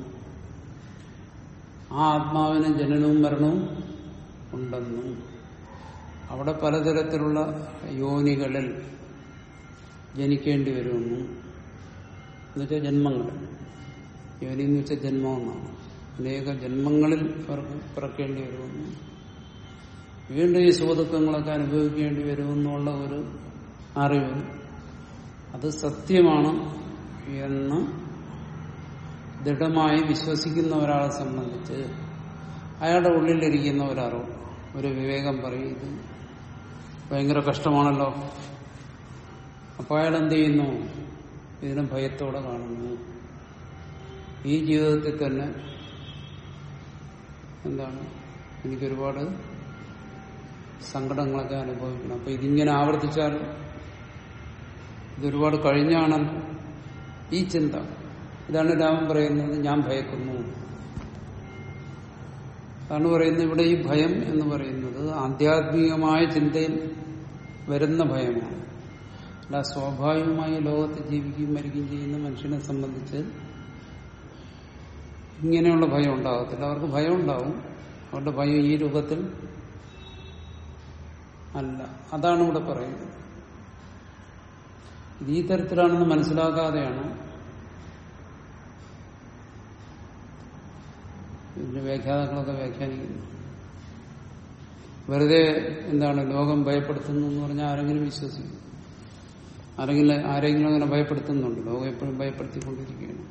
ആ ആത്മാവിന് ജനനവും മരണവും ഉണ്ടെന്നും അവിടെ പലതരത്തിലുള്ള യോനികളിൽ ജനിക്കേണ്ടി വരുമെന്നും എന്നുവെച്ചാൽ ജന്മങ്ങൾ യോനി എന്ന് വെച്ചാൽ ജന്മമെന്നാണ് അനേക ജന്മങ്ങളിൽ അവർക്ക് പിറക്കേണ്ടി വരുമെന്നും വീണ്ടും ഈ സുഖദുഃഖങ്ങളൊക്കെ അനുഭവിക്കേണ്ടി വരുമെന്നുള്ള ഒരു അറിവ് അത് സത്യമാണ് എന്ന് ദൃഢമായി വിശ്വസിക്കുന്ന ഒരാളെ സംബന്ധിച്ച് അയാളുടെ ഉള്ളിലിരിക്കുന്ന ഒരറിവ് ഒരു വിവേകം പറയും ഇത് ഭയങ്കര കഷ്ടമാണല്ലോ അപ്പൊ അയാൾ എന്ത് ചെയ്യുന്നു ഇതിനെ ഭയത്തോടെ കാണുന്നു ഈ ജീവിതത്തിൽ തന്നെ എന്താണ് എനിക്കൊരുപാട് സങ്കടങ്ങളൊക്കെ അനുഭവിക്കണം അപ്പൊ ഇതിങ്ങനെ ആവർത്തിച്ചാൽ ഇതൊരുപാട് കഴിഞ്ഞാണല്ലോ ഈ ചിന്ത ഇതാണ് രാമൻ പറയുന്നത് ഞാൻ ഭയക്കുന്നു അതാണ് പറയുന്നത് ഇവിടെ ഈ ഭയം എന്ന് പറയുന്നത് ആധ്യാത്മികമായ ചിന്തയിൽ വരുന്ന ഭയമാണ് അല്ല സ്വാഭാവികമായി ലോകത്ത് ജീവിക്കുകയും മരിക്കുകയും ചെയ്യുന്ന മനുഷ്യനെ സംബന്ധിച്ച് ഇങ്ങനെയുള്ള ഭയം ഉണ്ടാകത്തില്ല അവർക്ക് ഭയം ഉണ്ടാവും അവരുടെ ഭയം ഈ രൂപത്തിൽ അല്ല അതാണ് ഇവിടെ പറയുന്നത് ഇത് ഈ തരത്തിലാണെന്ന് മനസ്സിലാക്കാതെയാണ് ഇതിന്റെ വ്യാഖ്യാതാക്കളൊക്കെ വ്യാഖ്യാനിക്കുന്നു വെറുതെ എന്താണ് ലോകം ഭയപ്പെടുത്തുന്നു എന്ന് പറഞ്ഞാൽ ആരെങ്കിലും വിശ്വസിക്കും ആരെങ്കിലും ആരെങ്കിലും അങ്ങനെ ഭയപ്പെടുത്തുന്നുണ്ട് ലോകം എപ്പോഴും ഭയപ്പെടുത്തിക്കൊണ്ടിരിക്കുകയാണ്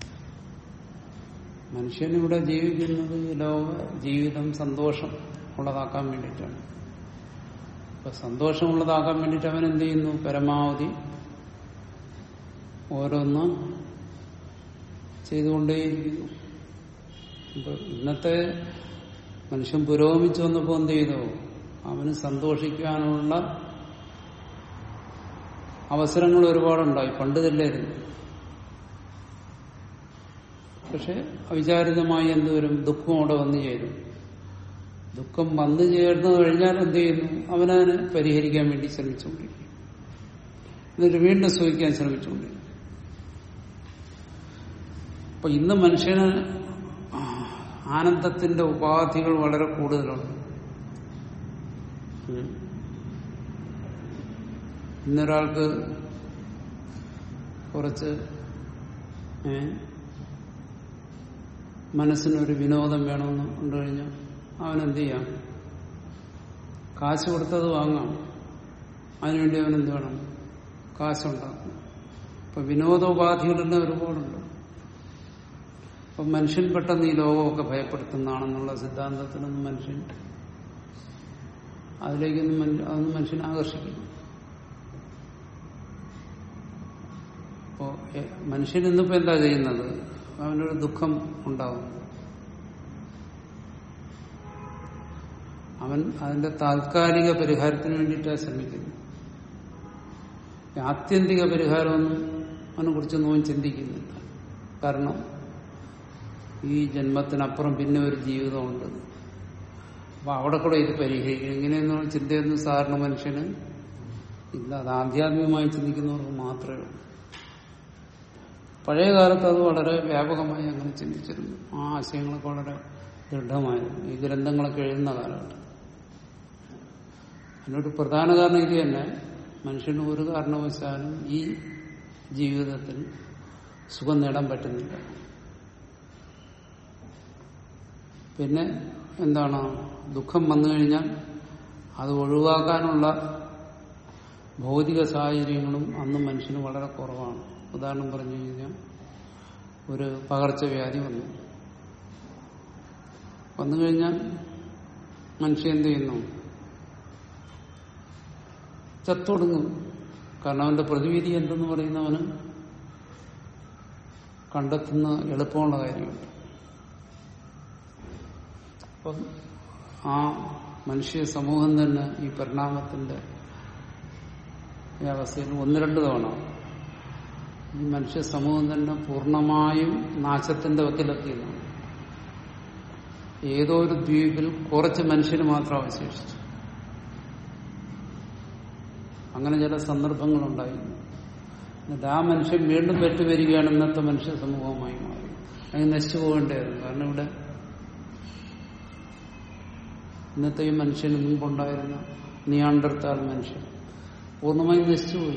മനുഷ്യനിവിടെ ജീവിക്കുന്നത് ഈ ലോക ജീവിതം സന്തോഷം ഉള്ളതാക്കാൻ വേണ്ടിയിട്ടാണ് അപ്പൊ സന്തോഷമുള്ളതാക്കാൻ വേണ്ടിയിട്ട് അവൻ എന്ത് ചെയ്യുന്നു പരമാവധി ഓരോന്ന് ചെയ്തുകൊണ്ടേയിരിക്കുന്നു ഇപ്പൊ ഇന്നത്തെ മനുഷ്യൻ പുരോഗമിച്ചു വന്നപ്പോ എന്ത് ചെയ്തു അവന് സന്തോഷിക്കാനുള്ള അവസരങ്ങൾ ഒരുപാടുണ്ടായി പണ്ട് തല്ലായിരുന്നു പക്ഷെ അവിചാരിതമായി എന്തുവരും ദുഃഖം അവിടെ വന്നു ചേരും ദുഃഖം വന്നു ചേർന്നു കഴിഞ്ഞാൽ എന്ത് ചെയ്യുന്നു അവനതിനെ പരിഹരിക്കാൻ വേണ്ടി ശ്രമിച്ചുകൊണ്ടിരിക്കും എന്നിട്ട് വീണ്ടും സുഖിക്കാൻ ശ്രമിച്ചുകൊണ്ടിരിക്കും അപ്പൊ ഇന്ന് മനുഷ്യന് ആനന്ദത്തിന്റെ ഉപാധികൾ വളരെ കൂടുതലുണ്ട് ഉം. ഇന്നൊരാൾക്ക് കുറച്ച് ഏ, മനസ്സിനൊരു വിനോദം വേണമെന്ന് കണ്ടു കഴിഞ്ഞാൽ അവനെന്ത് ചെയ്യാം കാശ് കൊടുത്തത് വാങ്ങാം അതിനുവേണ്ടി അവനെന്ത് വേണം കാശുണ്ടാക്കും അപ്പൊ വിനോദോപാധികളെല്ലാം ഒരുപാടുണ്ട് അപ്പൊ മനുഷ്യൻ പെട്ടെന്ന് ഈ ലോകമൊക്കെ ഭയപ്പെടുത്തുന്നതാണെന്നുള്ള സിദ്ധാന്തത്തിലൊന്നും മനുഷ്യൻ അതിലേക്കൊന്നും മനുഷ്യ- അതൊന്നും മനുഷ്യനെ ആകർഷിക്കുന്നു അപ്പോ എ- മനുഷ്യൻ ഇന്നിപ്പോ എന്താ ചെയ്യുന്നത് അവനൊരു ദുഃഖം ഉണ്ടാവും അവൻ അതിന്റെ താൽക്കാലിക പരിഹാരത്തിന് വേണ്ടിയിട്ടാണ് ശ്രമിക്കുന്നത് ഈ ആത്യന്തിക പരിഹാരമൊന്നും അവനെ കുറിച്ചൊന്നും അവൻ ചിന്തിക്കുന്നില്ല കാരണം ഈ ജന്മത്തിനപ്പുറം പിന്നെ ഒരു ജീവിതമുണ്ട് അപ്പൊ അവിടെ കൂടെ ഇത് പരിഹരിക്കണം ഇങ്ങനെയൊന്നും ചിന്തയൊന്നും സാധാരണ മനുഷ്യന് ഇല്ല അത് ആധ്യാത്മികമായി ചിന്തിക്കുന്നവർക്ക് മാത്രമേ ഉള്ളൂ പഴയ കാലത്ത് അത് വളരെ വ്യാപകമായി അങ്ങനെ ചിന്തിച്ചിരുന്നു ആ ആശയങ്ങളൊക്കെ വളരെ ദൃഢമായിരുന്നു ഈ ഗ്രന്ഥങ്ങളൊക്കെ എഴുതുന്ന കാലഘട്ടം അതിനൊരു പ്രധാന കാരണം ഇത് തന്നെ മനുഷ്യന് ഒരു കാരണവശാലും ഈ ജീവിതത്തിൽ സുഖം നേടാൻ പറ്റുന്നില്ല പിന്നെ എന്താണ് ദുഃഖം വന്നു കഴിഞ്ഞാൽ അത് ഒഴിവാക്കാനുള്ള ഭൗതിക സാഹചര്യങ്ങളും അന്ന് മനുഷ്യന് വളരെ കുറവാണ് ഉദാഹരണം പറഞ്ഞു കഴിഞ്ഞാൽ ഒരു പകർച്ചവ്യാധി വന്നു വന്നു കഴിഞ്ഞാൽ മനുഷ്യൻ എന്ത് ചെയ്യുന്നു ചത്തൊടുങ്ങും കാരണം അവന്റെ പ്രതിവിധി എന്തെന്ന് പറയുന്നവന് കണ്ടെത്തുന്ന എളുപ്പമുള്ള കാര്യമുണ്ട് അപ്പം ആ മനുഷ്യ സമൂഹം തന്നെ ഈ പരിണാമത്തിന്റെ ഈ അവസ്ഥയിൽ ഒന്ന് രണ്ട് തവണ ഈ മനുഷ്യ സമൂഹം തന്നെ പൂർണ്ണമായും നാശത്തിന്റെ വക്കിലെത്തിയതാണ് ഏതോ ഒരു ദ്വീപിൽ കുറച്ച് മനുഷ്യന് മാത്രം അവശേഷിച്ചു അങ്ങനെ ചില സന്ദർഭങ്ങളുണ്ടായി എന്നിട്ട് ആ മനുഷ്യൻ വീണ്ടും പെറ്റുവരികയാണ് ഇന്നത്തെ മനുഷ്യ സമൂഹമായി മാറി അത് നശിച്ചു പോകേണ്ടതായിരുന്നു കാരണം ഇവിടെ ഇന്നത്തെ ഈ മനുഷ്യന് മുമ്പുണ്ടായിരുന്ന നിയാണ്ടർത്താൽ മനുഷ്യൻ പൂർണ്ണമായും നശിച്ചുപോയി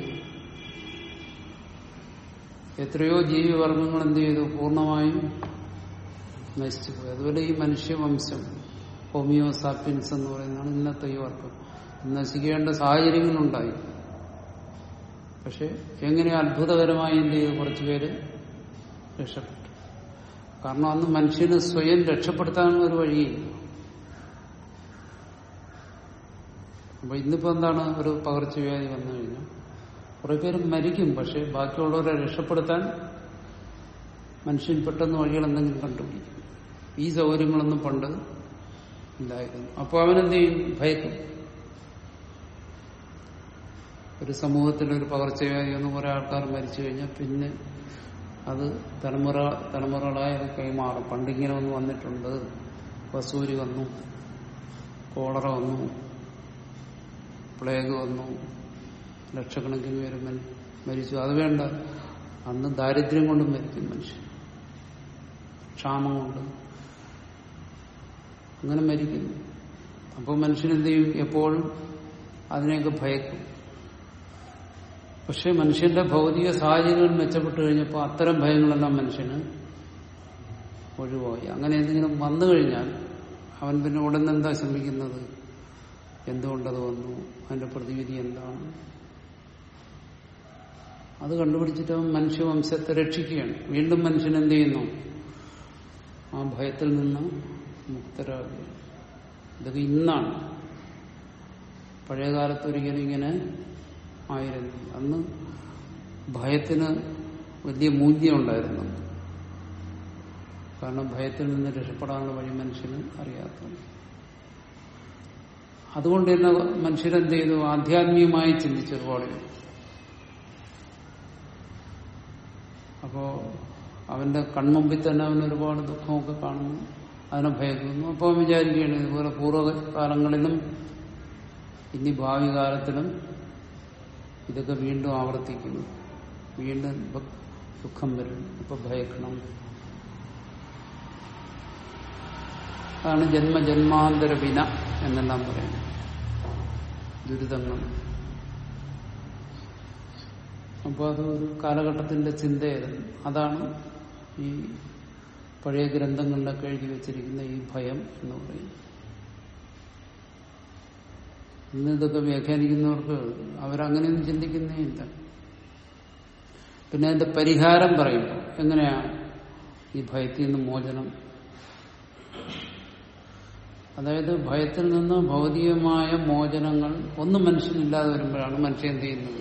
എത്രയോ ജീവിവർഗങ്ങൾ എന്ത് ചെയ്തു പൂർണ്ണമായും നശിച്ചുപോയി അതുപോലെ ഈ മനുഷ്യവംശം ഹോമിയോ സാപ്പിൻസ് എന്ന് പറയുന്നതാണ് ഇന്നത്തെ ഈ വർഗം നശിക്കേണ്ട സാഹചര്യങ്ങളുണ്ടായി പക്ഷെ എങ്ങനെ അത്ഭുതകരമായി എന്ത് ചെയ്തു കുറച്ചുപേര് രക്ഷപ്പെട്ടു കാരണം അന്ന് മനുഷ്യന് സ്വയം രക്ഷപ്പെടുത്താനുള്ള ഒരു വഴിയില്ല അപ്പൊ ഇന്നിപ്പോ എന്താണ് ഒരു പകർച്ചവ്യാധി വന്നു കഴിഞ്ഞാൽ കുറെ പേര് മരിക്കും പക്ഷെ ബാക്കിയുള്ളവരെ രക്ഷപ്പെടുത്താൻ മനുഷ്യൻ പെട്ടെന്ന് വഴികൾ എന്തെങ്കിലും കണ്ടുപിടിക്കും ഈ സൗകര്യങ്ങളൊന്നും പണ്ട് ഇല്ലായിരുന്നു അപ്പോൾ അവനെന്ത് ചെയ്യും ഭയക്കും ഒരു സമൂഹത്തിൽ ഒരു പകർച്ചവ്യാധി ഒന്ന് കുറെ ആൾക്കാർ മരിച്ചു കഴിഞ്ഞാൽ പിന്നെ അത് തലമുറ തലമുറകളായി അത് കൈമാറും പണ്ടിങ്ങനെ ഒന്ന് വന്നിട്ടുണ്ട് വസൂരി വന്നു കോളറ വന്നു പ്ലേഗ് വന്നു ലക്ഷക്കണക്കിന് പേര് മരി- മരിച്ചു അത് വേണ്ട അന്ന് ദാരിദ്ര്യം കൊണ്ടും മരിക്കും മനുഷ്യൻ ക്ഷാമം കൊണ്ട് അങ്ങനെ മരിക്കുന്നു അപ്പോൾ മനുഷ്യൻ എന്ത് ചെയ്യും എപ്പോഴും അതിനെയൊക്കെ ഭയക്കും പക്ഷെ മനുഷ്യന്റെ ഭൗതിക സാഹചര്യങ്ങൾ മെച്ചപ്പെട്ടു കഴിഞ്ഞപ്പോൾ അത്തരം ഭയങ്ങളെല്ലാം മനുഷ്യന് ഒഴിവായി അങ്ങനെ എന്തെങ്കിലും വന്നു കഴിഞ്ഞാൽ അവൻ പിന്നെ ഉടനെ എന്താ ശ്രമിക്കുന്നത് എന്തുകൊണ്ടത് വന്നു അതിന്റെ പ്രതിവിധി എന്താണ് അത് കണ്ടുപിടിച്ചിട്ട് അവൻ മനുഷ്യവംശത്തെ രക്ഷിക്കുകയാണ് വീണ്ടും മനുഷ്യൻ എന്ത് ചെയ്യുന്നു ആ ഭയത്തിൽ നിന്ന് മുക്തരാകുക ഇതൊക്കെ ഇന്നാണ് പഴയകാലത്ത് ഒരിക്കലും ഇങ്ങനെ ആയിരുന്നു അന്ന് ഭയത്തിന് വലിയ മൂല്യം ഉണ്ടായിരുന്നു കാരണം ഭയത്തിൽ നിന്ന് രക്ഷപ്പെടാനുള്ള വഴി മനുഷ്യന് അറിയാത്തത് അതുകൊണ്ട് തന്നെ മനുഷ്യരെന്ത് ചെയ്തു ആധ്യാത്മികമായി ചിന്തിച്ചു ഒരുപാട് പേര്. അപ്പോ അവന്റെ കൺമുമ്പിൽ തന്നെ അവൻ ഒരുപാട് ദുഃഖമൊക്കെ കാണുന്നു അതിനെ ഭയക്കുന്നു അപ്പോൾ അവൻ വിചാരിക്കുകയാണ് ഇതുപോലെ പൂർവ്വകാലങ്ങളിലും ഇനി ഭാവി കാലത്തിലും ഇതൊക്കെ വീണ്ടും ആവർത്തിക്കുന്നു വീണ്ടും ദു- ദുഃഖം വരും ഇപ്പൊ ഭയക്കണം അതാണ് ജന്മജന്മാന്തര വിന എന്നെല്ലാം പറയുന്നത് ദുരിതങ്ങൾ അപ്പോൾ അത് ഒരു കാലഘട്ടത്തിന്റെ ചിന്തയായിരുന്നു അതാണ് ഈ പഴയ ഗ്രന്ഥങ്ങളിലൊക്കെ എഴുതി വെച്ചിരിക്കുന്ന ഈ ഭയം എന്ന് പറയുന്നത് ഇന്ന് ഇതൊക്കെ വ്യാഖ്യാനിക്കുന്നവർക്ക് അവരങ്ങനെയൊന്നും ചിന്തിക്കുന്നേ ഇല്ല പിന്നെ അതിന്റെ പരിഹാരം പറയുമ്പോൾ എങ്ങനെയാ ഈ ഭയത്തിൽ നിന്ന് മോചനം അതായത് ഭയത്തിൽ നിന്ന് ഭൗതികമായ മോചനങ്ങൾ ഒന്നും മനുഷ്യനില്ലാതെ വരുമ്പോഴാണ് മനുഷ്യൻ എന്ത് ചെയ്യുന്നത്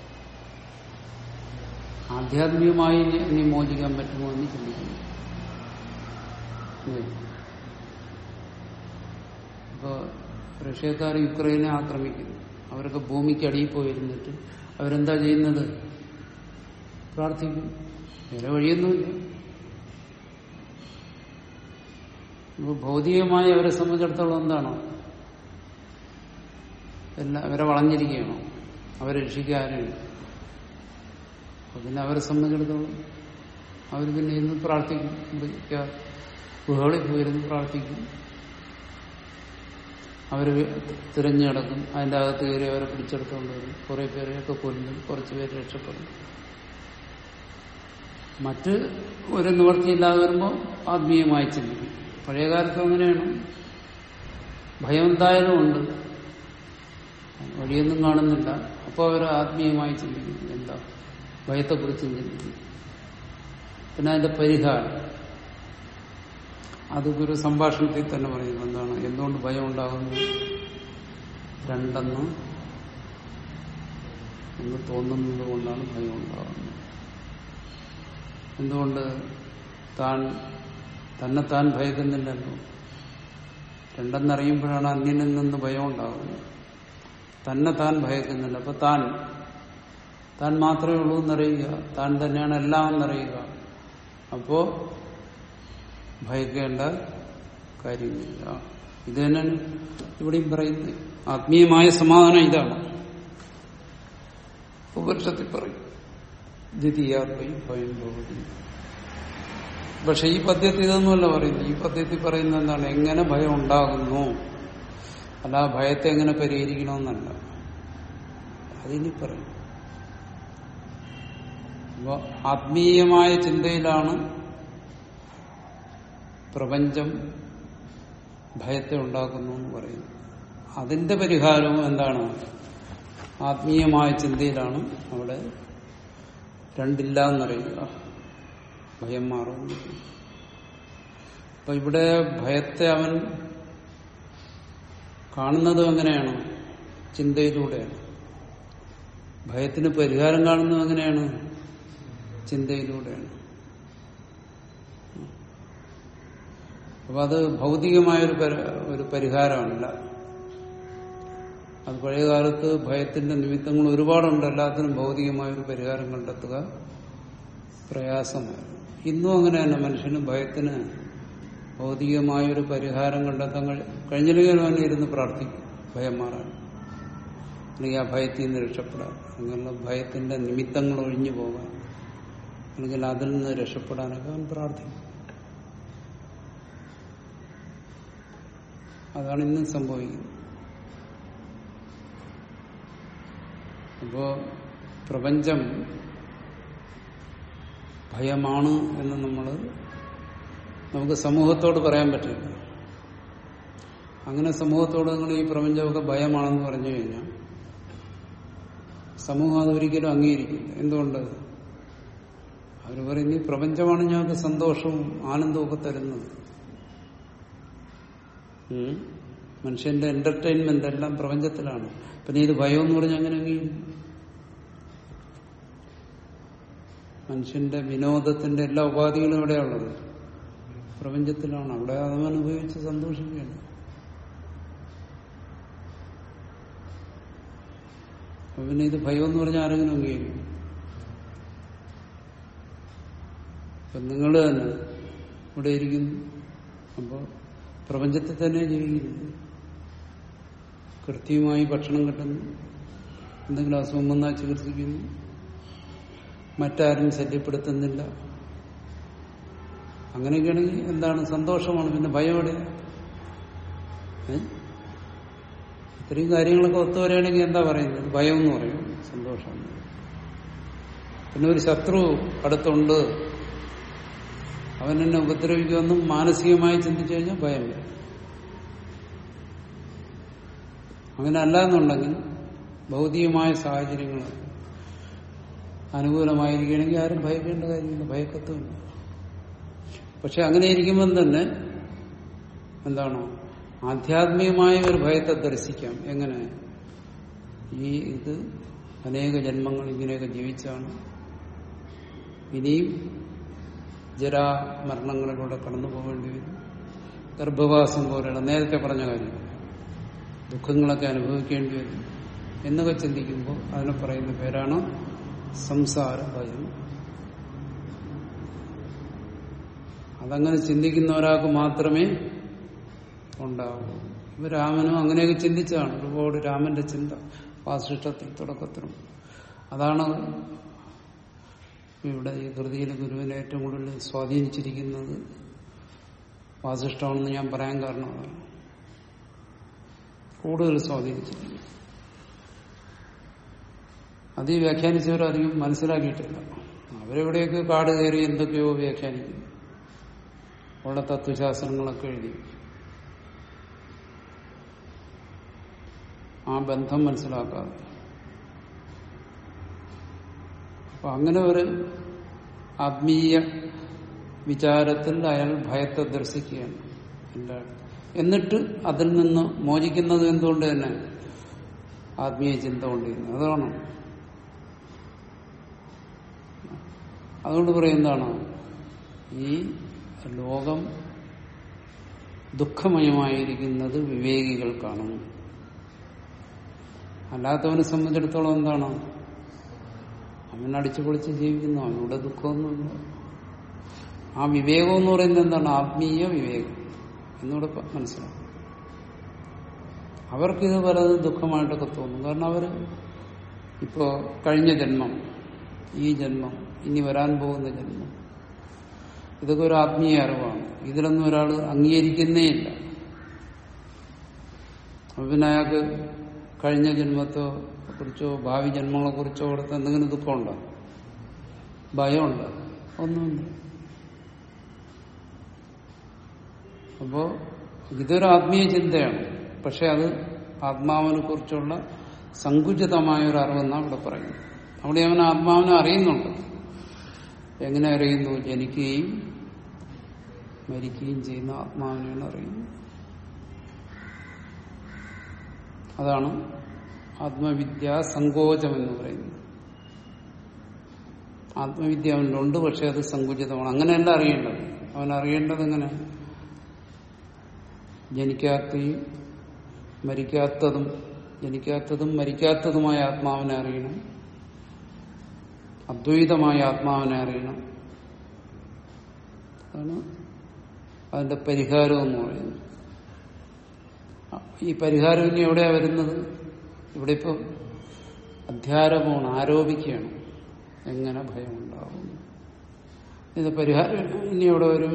ആധ്യാത്മികമായി ഇനി- ഇനി മോചിക്കാൻ പറ്റുമോ എന്ന് ചിന്തിക്കുന്നു ഉം. ഇപ്പോ റഷ്യക്കാർ യുക്രൈനെ ആക്രമിക്കുന്നു അവരൊക്കെ ഭൂമിക്ക് അടിയിൽ പോയിരുന്നിട്ട് അവരെന്താ ചെയ്യുന്നത് പ്രാർത്ഥിക്കും വേറെ വഴിയൊന്നുമില്ല ഇപ്പൊ ഭൗതികമായി അവരെ സംബന്ധിച്ചിടത്തോളം എന്താണോ എല്ലാം അവരെ വളഞ്ഞിരിക്കുകയാണോ അവരെ രക്ഷിക്കാരുമില്ല അപ്പൊ പിന്നെ അവരെ സംബന്ധിച്ചിടത്തോളം അവർ പിന്നെ ഇന്ന് പ്രാർത്ഥിക്കും വിളിക്കുക ഗുഹകളിൽ പോയിരുന്നു പ്രാർത്ഥിക്കും അവര് തിരഞ്ഞു നടക്കും അതിന്റെ അകത്ത് കയറി അവരെ പിടിച്ചെടുത്തുകൊണ്ട് വരും കുറെ പേരെയൊക്കെ കൊല്ലും കുറച്ച് പേര് രക്ഷപ്പെടും മറ്റ് ഒരു നിവൃത്തിയില്ലാതെ വരുമ്പോൾ ആത്മീയമായി ചിന്തിക്കും പഴയ കാലത്ത് അങ്ങനെയാണ് ഭയം എന്തായാലും ഉണ്ട് വഴിയൊന്നും കാണുന്നില്ല അപ്പോൾ അവർ ആത്മീയമായി ചിന്തിക്കും എന്താ ഭയത്തെക്കുറിച്ചും ചിന്തിക്കും പിന്നെ അതിന്റെ പരിഹാരം അത് ഒരു സംഭാഷണത്തിൽ തന്നെ പറയുന്നു എന്താണ് എന്തുകൊണ്ട് ഭയം ഉണ്ടാകുന്നു രണ്ടെന്ന് എന്ന് തോന്നുന്നത് കൊണ്ടാണ് ഭയം ഉണ്ടാകുന്നത് എന്തുകൊണ്ട് താൻ തന്നെ താൻ ഭയക്കുന്നില്ലല്ലോ രണ്ടെന്നറിയുമ്പോഴാണ് അന്യനിൽ നിന്ന് ഭയം ഉണ്ടാകുന്നത് തന്നെ താൻ ഭയക്കുന്നില്ല അപ്പൊ താൻ താൻ മാത്രമേ ഉള്ളൂ എന്നറിയുക താൻ തന്നെയാണ് എല്ലാം എന്നറിയുക അപ്പോ ഭയക്കേണ്ട കാര്യമില്ല ഇത് തന്നെയാണ് ഇവിടെയും പറയുന്നത് ആത്മീയമായ സമാധാനം ഇതാണ് ഉപനിഷത്തിൽ പറയും ദ്വിതീയാത്മയും ഭയം ഭവതി പക്ഷെ ഈ പദ്യത്തിൽ ഇതൊന്നുമല്ല പറയുന്നത് ഈ പദ്യത്തിൽ പറയുന്നത് എന്താണ് എങ്ങനെ ഭയം ഉണ്ടാകുന്നു അല്ല ആ ഭയത്തെ എങ്ങനെ പരിഹരിക്കണമെന്നല്ല അതിനി പറയും അപ്പൊ ആത്മീയമായ ചിന്തയിലാണ് പ്രപഞ്ചം ഭയത്തെ ഉണ്ടാക്കുന്നു എന്ന് പറയുന്നു അതിന്റെ പരിഹാരവും എന്താണ് ആത്മീയമായ ചിന്തയിലാണ് അവിടെ രണ്ടില്ല എന്നറിയുക ഭയം മാറുന്നു അപ്പൊ ഇവിടെ ഭയത്തെ അവൻ കാണുന്നതും എങ്ങനെയാണ് ചിന്തയിലൂടെയാണ് ഭയത്തിന് പരിഹാരം കാണുന്നത് എങ്ങനെയാണ് ചിന്തയിലൂടെയാണ് അപ്പൊ അത് ഭൗതികമായൊരു പരി- ഒരു പരിഹാരമല്ല അത് പഴയ കാലത്ത് ഭയത്തിന്റെ നിമിത്തങ്ങൾ ഒരുപാടുണ്ട് എല്ലാത്തിനും ഭൗതികമായൊരു പരിഹാരം കണ്ടെത്തുക പ്രയാസമായിരുന്നു ഇന്നും അങ്ങനെ തന്നെ മനുഷ്യന് ഭയത്തിന് ഭൗതികമായൊരു പരിഹാരം കണ്ടെത്താൻ കഴി- കഴിഞ്ഞില്ലെങ്കിൽ അവനെ ഇരുന്ന് പ്രാർത്ഥിക്കും ഭയം മാറാൻ അല്ലെങ്കിൽ ആ ഭയത്തിൽ നിന്ന് രക്ഷപ്പെടാൻ അങ്ങനെയുള്ള ഭയത്തിന്റെ നിമിത്തങ്ങൾ ഒഴിഞ്ഞു പോകാൻ അല്ലെങ്കിൽ അതിൽ നിന്ന് രക്ഷപ്പെടാനൊക്കെ അവൻ പ്രാർത്ഥിക്കും അതാണ് ഇന്ന് സംഭവിക്കുന്നത് അപ്പോ പ്രപഞ്ചം ഭയമാണ് എന്ന് നമ്മൾ നമുക്ക് സമൂഹത്തോട് പറയാൻ പറ്റില്ല അങ്ങനെ സമൂഹത്തോട് നിങ്ങൾ ഈ പ്രപഞ്ചമൊക്കെ ഭയമാണെന്ന് പറഞ്ഞു കഴിഞ്ഞാൽ സമൂഹം അതൊരിക്കലും അംഗീകരിക്കില്ല എന്തുകൊണ്ട് അവർ പറയും ഈ പ്രപഞ്ചമാണ് ഞങ്ങൾക്ക് സന്തോഷവും ആനന്ദവും ഒക്കെ തരുന്നത് ഉം. മനുഷ്യന്റെ എന്റർടൈൻമെന്റ് എല്ലാം പ്രപഞ്ചത്തിലാണ് പിന്നെ ഇത് ഭയം എന്ന് പറഞ്ഞാൽ അങ്ങനെ അംഗീകരിക്കും മനുഷ്യന്റെ വിനോദത്തിന്റെ എല്ലാ ഉപാധികളും എവിടെയുള്ളത് പ്രപഞ്ചത്തിലാണ് അവിടെ അവൻ ഉപയോഗിച്ച് സന്തോഷിക്കുകയാണ് അപ്പൊ പിന്നെ ഇത് ഭയം എന്ന് പറഞ്ഞാൽ ആരെങ്കിലും അംഗീകരിക്കും അപ്പൊ നിങ്ങൾ തന്നെ ഇവിടെ ഇരിക്കുന്നു അപ്പോൾ പ്രപഞ്ചത്തിൽ തന്നെ ജീവിക്കുന്നു കൃത്യമായി ഭക്ഷണം കിട്ടുന്നു എന്തെങ്കിലും അസുഖം വന്നാൽ ചികിത്സിക്കുന്നു മറ്റാരും ശല്യപ്പെടുത്തുന്നില്ല അങ്ങനെയൊക്കെയാണെങ്കിൽ എന്താണ് സന്തോഷമാണ് പിന്നെ ഭയം എവിടെ ഏ? ഇത്രയും കാര്യങ്ങളൊക്കെ ഒത്തുവരികയാണെങ്കിൽ എന്താ പറയുന്നത് ഭയം എന്ന് പറയും സന്തോഷം എന്ന് പറയും. പിന്നെ ഒരു ശത്രു അടുത്തുണ്ട് അവൻ എന്നെ ഉപദ്രവിക്കുമെന്നും മാനസികമായി ചിന്തിച്ചു കഴിഞ്ഞാൽ ഭയം വരും അങ്ങനെ അല്ല എന്നുണ്ടെങ്കിൽ ഭൗതികമായ സാഹചര്യങ്ങൾ അനുകൂലമായിരിക്കുകയാണെങ്കിൽ ആരും ഭയക്കേണ്ട കാര്യമില്ല ഭയക്കത്തുമില്ല പക്ഷെ അങ്ങനെ ഇരിക്കുമ്പം തന്നെ എന്താണ് ആധ്യാത്മികമായ ഒരു ഭയത്തെ ദർശിക്കാം എങ്ങനെ ഈ ഇത് അനേക ജന്മങ്ങൾ ഇങ്ങനെയൊക്കെ ജീവിച്ചാണ് ഇനിയും ജരാമരണങ്ങളിലൂടെ കടന്നു പോകേണ്ടി വരും ഗർഭവാസം പോലെയുള്ള നേരത്തെ പറഞ്ഞ കാര്യം ദുഃഖങ്ങളൊക്കെ അനുഭവിക്കേണ്ടി വരും എന്നൊക്കെ ചിന്തിക്കുമ്പോൾ അതിനെ പറയുന്ന പേരാണ് സംസാര ഭയം അതങ്ങനെ ചിന്തിക്കുന്ന ഒരാൾക്ക് മാത്രമേ ഉണ്ടാവൂ ഇവ രാമനും അങ്ങനെയൊക്കെ ചിന്തിച്ചതാണ് ഒരുപാട് രാമന്റെ ചിന്ത വാസിഷ്ടത്തിൽ തുടക്കത്തിലും അതാണ് ഇവിടെ ഈ കൃതിയിൽ ഗുരുവിനെ ഏറ്റവും കൂടുതൽ സ്വാധീനിച്ചിരിക്കുന്നത് വാസിഷ്ടമാണെന്ന് ഞാൻ പറയാൻ കാരണം അതാണ് കൂടുതൽ സ്വാധീനിച്ചിരിക്കുന്നു അത് ഈ വ്യാഖ്യാനിച്ചവരധികം മനസ്സിലാക്കിയിട്ടില്ല അവരെവിടെയൊക്കെ കാട് കയറി എന്തൊക്കെയോ വ്യാഖ്യാനിക്കുന്നു ഉള്ള തത്വശാസ്ത്രങ്ങളൊക്കെ എഴുതി ആ ബന്ധം മനസ്സിലാക്കാതെ അപ്പൊ അങ്ങനെ ഒരു ആത്മീയ വിചാരത്തിൽ അയാൾ ഭയത്തെ ദർശിക്കുകയാണ് എല്ലായിടത്തും എന്നിട്ട് അതിൽ നിന്ന് മോചിക്കുന്നത് എന്തുകൊണ്ട് തന്നെ ആത്മീയ ചിന്ത കൊണ്ടിരുന്നു അതാണ് അതുകൊണ്ട് പറയുന്നതാണ് ഈ ലോകം ദുഃഖമയമായിരിക്കുന്നത് വിവേകികൾക്കാണ് അല്ലാത്തവനെ സംബന്ധിച്ചിടത്തോളം എന്താണ് അവൻ അടിച്ചു പൊളിച്ച് ജീവിക്കുന്നു അവനോട് ദുഃഖമൊന്നുമില്ല ആ വിവേകം എന്ന് പറയുന്നത് എന്താണ് ആത്മീയ വിവേകം എന്നൂടെ പ- മനസ്സിലാവും അവർക്കിത് പലതും ദുഃഖമായിട്ടൊക്കെ തോന്നും കാരണം അവർ ഇപ്പോ കഴിഞ്ഞ ജന്മം ഈ ജന്മം ഇനി വരാൻ പോകുന്ന ജന്മം ഇതൊക്കെ ഒരു ആത്മീയ അറിവാണ് ഇതിലൊന്നും ഒരാൾ അംഗീകരിക്കുന്നേ ഇല്ല അപ്പൊ പിന്നെ അയാൾക്ക് കഴിഞ്ഞ ജന്മത്തോ കുറിച്ചോ ഭാവി ജന്മങ്ങളെ കുറിച്ചോ കൊടുത്ത് എന്തെങ്കിലും ദുഃഖമുണ്ടോ ഭയമുണ്ടോ ഒന്നുമില്ല അപ്പോ ഇതൊരു ആത്മീയ ചിന്തയാണ് പക്ഷെ അത് ആത്മാവിനെ കുറിച്ചുള്ള സങ്കുചിതമായ ഒരു അറിവെന്നാണ് ഇവിടെ പറയുന്നത് അവിടെ അവൻ ആത്മാവിനെ അറിയുന്നുണ്ട് എങ്ങനെ അറിയുന്നു ജനിക്കുകയും മരിക്കുകയും ചെയ്യുന്ന ആത്മാവിനെയാണ് അറിയുന്നത് അതാണ് ആത്മവിദ്യാ സങ്കോചം എന്ന് പറയുന്നത് ആത്മവിദ്യ അവനിലുണ്ട് പക്ഷെ അത് സങ്കുചിതമാണ് അങ്ങനെയല്ല അറിയേണ്ടത് അവൻ അറിയേണ്ടത് എങ്ങനെ ജനിക്കാത്തയും മരിക്കാത്തതും ജനിക്കാത്തതും മരിക്കാത്തതുമായ ആത്മാവിനെ അറിയണം അദ്വൈതമായ ആത്മാവിനെ അറിയണം അതാണ് അതിന്റെ പരിഹാരം എന്ന് പറയുന്നത് ഈ പരിഹാരം ഇനി എവിടെയാ വരുന്നത് ഇവിടെ ഇപ്പം അധ്യാരോപമാണ് ആരോപിക്കുകയാണ് എങ്ങനെ ഭയം ഉണ്ടാവും ഇത് പരിഹാരം ഇനി എവിടെ വരും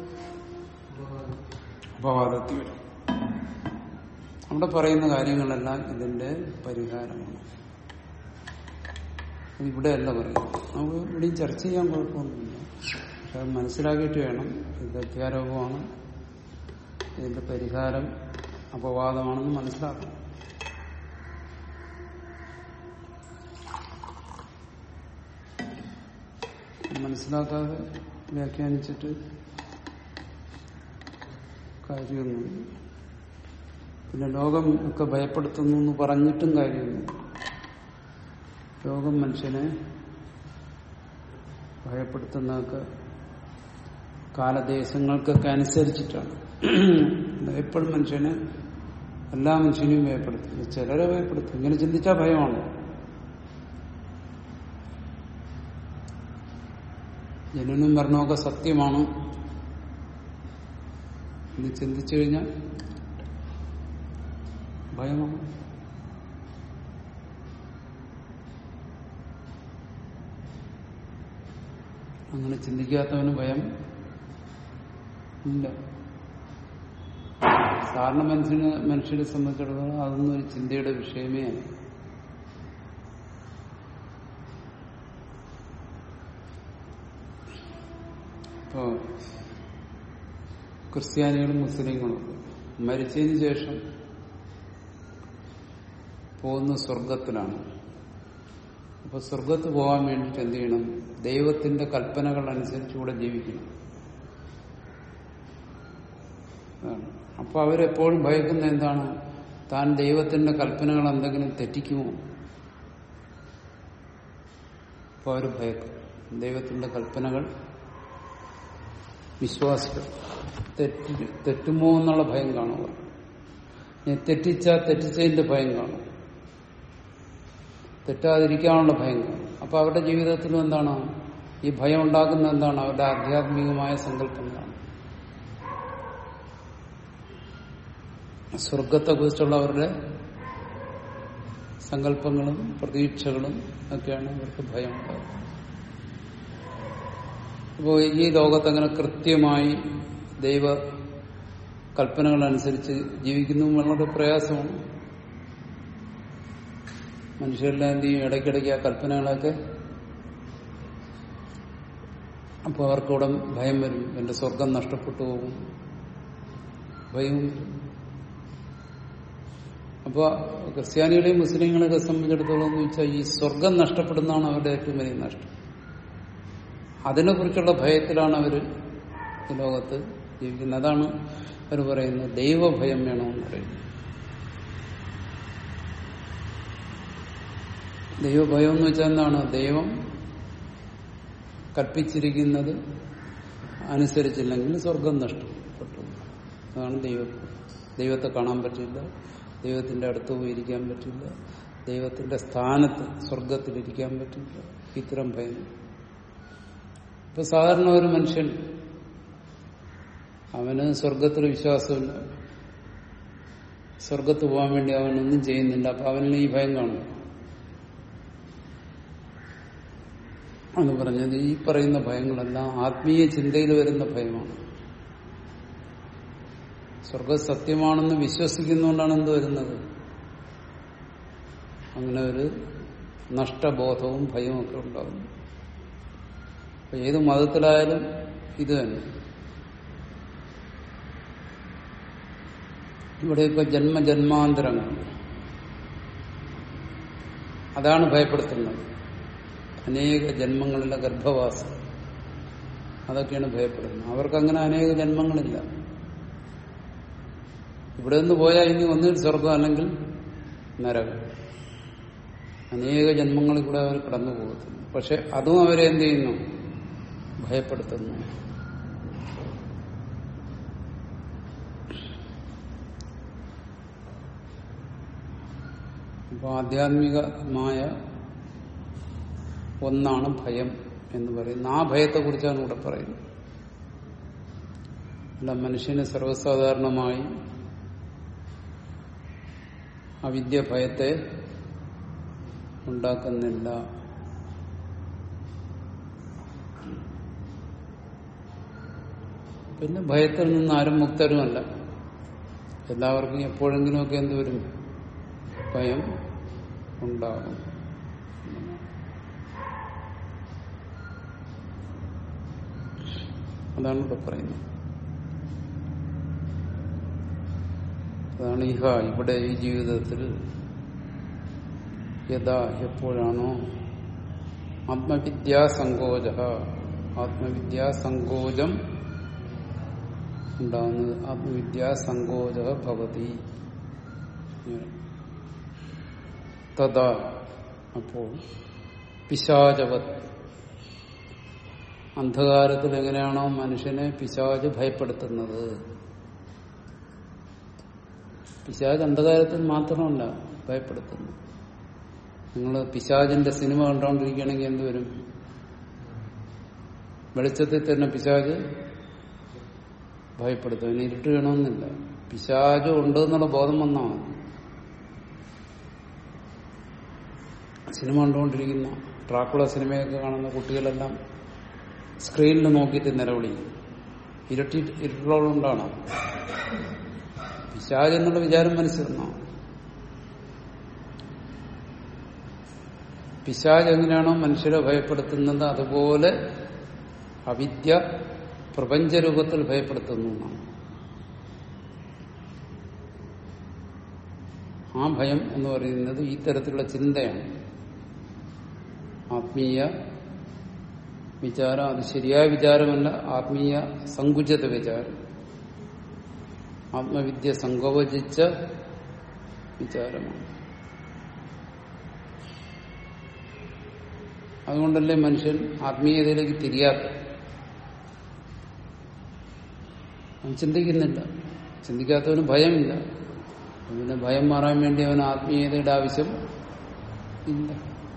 അപവാദത്തിൽ വരും അവിടെ പറയുന്ന കാര്യങ്ങളെല്ലാം ഇതിന്റെ പരിഹാരമാണ് അത് ഇവിടെയല്ല പറയുന്നത് നമുക്ക് ഇവിടെയും ചർച്ച ചെയ്യാൻ കുഴപ്പമൊന്നുമില്ല പക്ഷെ അത് മനസ്സിലാക്കിയിട്ട് വേണം ഇത് അധ്യാരോപമാണ് ഇതിന്റെ പരിഹാരം അപവാദമാണെന്ന് മനസ്സിലാക്കണം മനസ്സിലാക്കാതെ വ്യാഖ്യാനിച്ചിട്ട് കാര്യമൊന്നുമില്ല പിന്നെ ലോകം ഒക്കെ ഭയപ്പെടുത്തുന്നു എന്ന് പറഞ്ഞിട്ടും കാര്യമൊന്നും ലോകം മനുഷ്യനെ ഭയപ്പെടുത്തുന്നതൊക്കെ കാലദേശങ്ങൾക്കൊക്കെ അനുസരിച്ചിട്ടാണ് എപ്പോഴും മനുഷ്യനെ എല്ലാ മനുഷ്യനെയും ഭയപ്പെടുത്തും ചിലരെ ഭയപ്പെടുത്തും ഇങ്ങനെ ചിന്തിച്ചാൽ ഭയമാണ് ജനനം മരണമൊക്കെ സത്യമാണ് എന്ന് ചിന്തിച്ചു കഴിഞ്ഞാൽ ഭയമാണ് അങ്ങനെ ചിന്തിക്കാത്തവന് ഭയം ഇല്ല സാധാരണ മനുഷ്യന് മനുഷ്യരെ സംബന്ധിച്ചിടത്തോളം അതൊന്നും ഒരു ചിന്തയുടെ വിഷയമേ അല്ല ഇപ്പോ ക്രിസ്ത്യാനികളും മുസ്ലിങ്ങളും മരിച്ചതിന് ശേഷം പോകുന്ന സ്വർഗത്തിലാണ് അപ്പൊ സ്വർഗത്ത് പോകാൻ വേണ്ടിയിട്ട് എന്ത് ചെയ്യണം ദൈവത്തിന്റെ കൽപ്പനകൾ അനുസരിച്ചുകൂടെ ജീവിക്കണം അതാണ്. അപ്പൊ അവരെപ്പോഴും ഭയക്കുന്ന എന്താണ് താൻ ദൈവത്തിന്റെ കൽപ്പനകൾ എന്തെങ്കിലും തെറ്റിക്കുമോ അപ്പൊ അവർ ഭയക്കും ദൈവത്തിന്റെ കൽപ്പനകൾ വിശ്വാസികൾ തെറ്റി തെറ്റുമോ എന്നുള്ള ഭയം കാണുക തെറ്റിച്ചാൽ തെറ്റിച്ചതിന്റെ ഭയം കാണും തെറ്റാതിരിക്കാനുള്ള ഭയം കാണും അപ്പൊ അവരുടെ ജീവിതത്തിലും എന്താണ് ഈ ഭയം ഉണ്ടാക്കുന്ന എന്താണ് അവരുടെ ആധ്യാത്മികമായ സങ്കല്പങ്ങളാണ് സ്വർഗത്തെ കുറിച്ചുള്ള അവരുടെ സങ്കല്പങ്ങളും പ്രതീക്ഷകളും ഒക്കെയാണ് അവർക്ക് ഭയം ഉണ്ടാകുന്നത് അപ്പോൾ ഈ ലോകത്തങ്ങനെ കൃത്യമായി ദൈവ കൽപ്പനകളനുസരിച്ച് ജീവിക്കുന്നതും വളരെ പ്രയാസമാണ് മനുഷ്യരെല്ലാം എന്ത് ചെയ്യും ഇടയ്ക്കിടയ്ക്ക് ആ കൽപ്പനകളൊക്കെ അപ്പോൾ അവർക്കിവിടെ ഭയം വരും എന്റെ സ്വർഗം നഷ്ടപ്പെട്ടു പോകും ഭയവും വരും അപ്പൊ ക്രിസ്ത്യാനികളെയും മുസ്ലിങ്ങളെയൊക്കെ സംബന്ധിച്ചിടത്തോളം എന്ന് വെച്ചാൽ ഈ സ്വർഗം നഷ്ടപ്പെടുന്നതാണ് അവരുടെ ഏറ്റവും വലിയ നഷ്ടം അതിനെ കുറിച്ചുള്ള ഭയത്തിലാണ് അവർ ഈ ലോകത്ത് ജീവിക്കുന്നത് അതാണ് അവർ പറയുന്നത് ദൈവഭയം വേണമെന്ന് പറയുന്നത് ദൈവഭയം എന്ന് വെച്ചാൽ എന്താണ് ദൈവം കൽപ്പിച്ചിരിക്കുന്നത് അനുസരിച്ചില്ലെങ്കിൽ സ്വർഗം നഷ്ടപ്പെട്ടു അതാണ് ദൈവം ദൈവത്തെ കാണാൻ പറ്റില്ല ദൈവത്തിന്റെ അടുത്ത് പോയിരിക്കാൻ പറ്റില്ല ദൈവത്തിന്റെ സ്ഥാനത്ത് സ്വർഗത്തിലിരിക്കാൻ പറ്റില്ല ഇത്തരം ഭയം ഇപ്പൊ സാധാരണ ഒരു മനുഷ്യൻ അവന് സ്വർഗത്തിൽ വിശ്വാസമില്ല സ്വർഗത്ത് പോകാൻ വേണ്ടി അവനൊന്നും ചെയ്യുന്നില്ല അപ്പൊ അവനിൽ ഈ ഭയം കാണും എന്ന് പറഞ്ഞത് ഈ പറയുന്ന ഭയങ്ങളെല്ലാം ആത്മീയ ചിന്തയിൽ വരുന്ന ഭയമാണ് സ്വർഗം സത്യമാണെന്ന് വിശ്വസിക്കുന്നതുകൊണ്ടാണ് എന്ത് വരുന്നത് അങ്ങനെ ഒരു നഷ്ടബോധവും ഭയവും ഒക്കെ ഉണ്ടാകുന്നു അപ്പൊ ഏത് മതത്തിലായാലും ഇത് തന്നെ ഇവിടെയൊക്കെ ജന്മജന്മാന്തരങ്ങൾ അതാണ് ഭയപ്പെടുത്തുന്നത് അനേക ജന്മങ്ങളിലെ ഗർഭവാസം അതൊക്കെയാണ് ഭയപ്പെടുന്നത് അവർക്കങ്ങനെ അനേക ജന്മങ്ങളില്ല ഇവിടെ നിന്ന് പോയാൽ ഇനി ഒന്നിൽ സ്വർഗം അല്ലെങ്കിൽ നരകം അനേക ജന്മങ്ങളിൽ കൂടെ അവർ കടന്നു പോകത്തുന്നു പക്ഷെ അതും അവരെ എന്ത് ചെയ്യുന്നു ഭയപ്പെടുത്തുന്നു അപ്പോൾ ആധ്യാത്മികമായ ഒന്നാണ് ഭയം എന്ന് പറയുന്നത് ആ ഭയത്തെക്കുറിച്ചാണ് ഇവിടെ പറയുന്നത് അല്ല മനുഷ്യന് സർവ്വസാധാരണമായി അവിദ്യ ഭയത്തെ ഉണ്ടാക്കുന്നില്ല പിന്നെ ഭയത്തിൽ നിന്ന് ആരും മുക്തരുമല്ല എല്ലാവർക്കും എപ്പോഴെങ്കിലുമൊക്കെ എന്ത് വരും ഭയം ഉണ്ടാകും അതാണ് ഇവിടെ പറയുന്നത് അതാണ് ഇഹ ഇവിടെ ഈ ജീവിതത്തിൽ യഥാ എപ്പോഴാണോ ആത്മവിദ്യാസങ്കോച ആത്മവിദ്യാസങ്കോചം ഉണ്ടാകുന്നത് ആത്മവിദ്യാസങ്കോച ഭവതി തഥാ അപ്പോൾ പിശാചവത് അന്ധകാരത്തിൽ എങ്ങനെയാണോ മനുഷ്യനെ പിശാജ് ഭയപ്പെടുത്തുന്നത് പിശാജ് അന്ധകാരത്തിൽ മാത്രമല്ല ഭയപ്പെടുത്തുന്നു നിങ്ങൾ പിശാജിന്റെ സിനിമ കണ്ടുകൊണ്ടിരിക്കുകയാണെങ്കിൽ എന്തുവരും വെളിച്ചത്തിൽ തന്നെ പിശാജ് ഭയപ്പെടുത്തും അതിന് ഇരുട്ട് വേണമെന്നില്ല പിശാജ് ഉണ്ട് എന്നുള്ള ബോധം വന്നാൽ മതി സിനിമ കണ്ടുകൊണ്ടിരിക്കുന്ന ട്രാക്കുള സിനിമയൊക്കെ കാണുന്ന കുട്ടികളെല്ലാം സ്ക്രീനിൽ നോക്കിയിട്ട് നിലവിളിക്കും ഇരട്ടി ഇരുട്ടുള്ളതുകൊണ്ടാണ് പിശാജ് എന്നുള്ള വിചാരം മനസ്സിൽ വന്നോ പിശാജ് എങ്ങനെയാണോ മനുഷ്യരെ ഭയപ്പെടുത്തുന്നത് അതുപോലെ അവിദ്യ പ്രപഞ്ചരൂപത്തിൽ ഭയപ്പെടുത്തുന്നു എന്നാണ് ആ ഭയം എന്ന് പറയുന്നത് ഈ തരത്തിലുള്ള ചിന്തയാണ് ആത്മീയ വിചാരം അത് ശരിയായ വിചാരമല്ല ആത്മീയ സങ്കുചിത വിചാരം ആത്മവിദ്യ സങ്കോചിച്ച വിചാരമാണ് അതുകൊണ്ടല്ലേ മനുഷ്യൻ ആത്മീയതയിലേക്ക് തിരിയാത്ത അവൻ ചിന്തിക്കുന്നില്ല ചിന്തിക്കാത്തവന് ഭയമില്ല പിന്നെ ഭയം മാറാൻ വേണ്ടി അവന് ആത്മീയതയുടെ ആവശ്യം ഇല്ല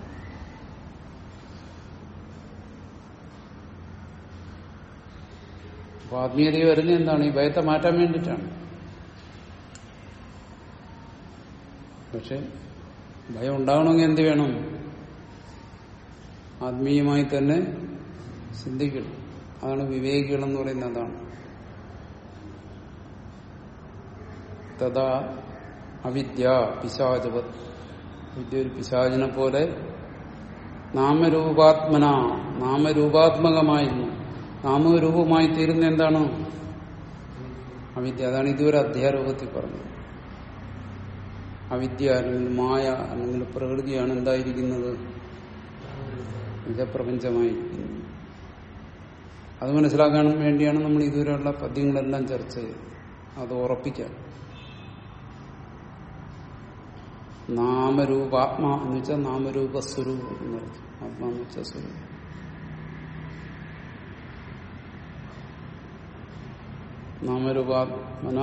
അപ്പൊ ആത്മീയത വരുന്നത് എന്താണ് ഈ ഭയത്തെ മാറ്റാൻ വേണ്ടിയിട്ടാണ് പക്ഷെ ഭയം ഉണ്ടാകണമെങ്കിൽ എന്ത് വേണം ആത്മീയമായി തന്നെ ചിന്തിക്കണം അതാണ് വിവേകികൾ എന്ന് പറയുന്നത് അതാണ് തഥാ അവിദ്യ പിശാചവത് വിദ്യ ഒരു പിശാചിനെ പോലെ നാമരൂപാത്മന നാമരൂപാത്മകമായിരുന്നു നാമരൂപമായി തീരുന്ന എന്താണ് അവിദ്യ അതാണ് ഇതുവരെ അധ്യാരൂപത്തിൽ പറഞ്ഞത് അവിദ്യ അല്ലെങ്കിൽ മായ അല്ലെങ്കിൽ പ്രകൃതിയാണ് എന്തായിരിക്കുന്നത് നിജപ്രപഞ്ചമായിരിക്കുന്നത് അത് മനസ്സിലാക്കാൻ വേണ്ടിയാണ് നമ്മൾ ഇതുവരെയുള്ള പദ്യങ്ങളെല്ലാം ചർച്ച ചെയ്തത് അത് ഉറപ്പിക്കാൻ നാമരൂപാത്മ എന്ന് വെച്ചാൽ നാമരൂപ സ്വരൂപം എന്ന് പറയും ആത്മാ എന്ന് വെച്ചാൽ സ്വരൂപം നാമരൂപാത്മന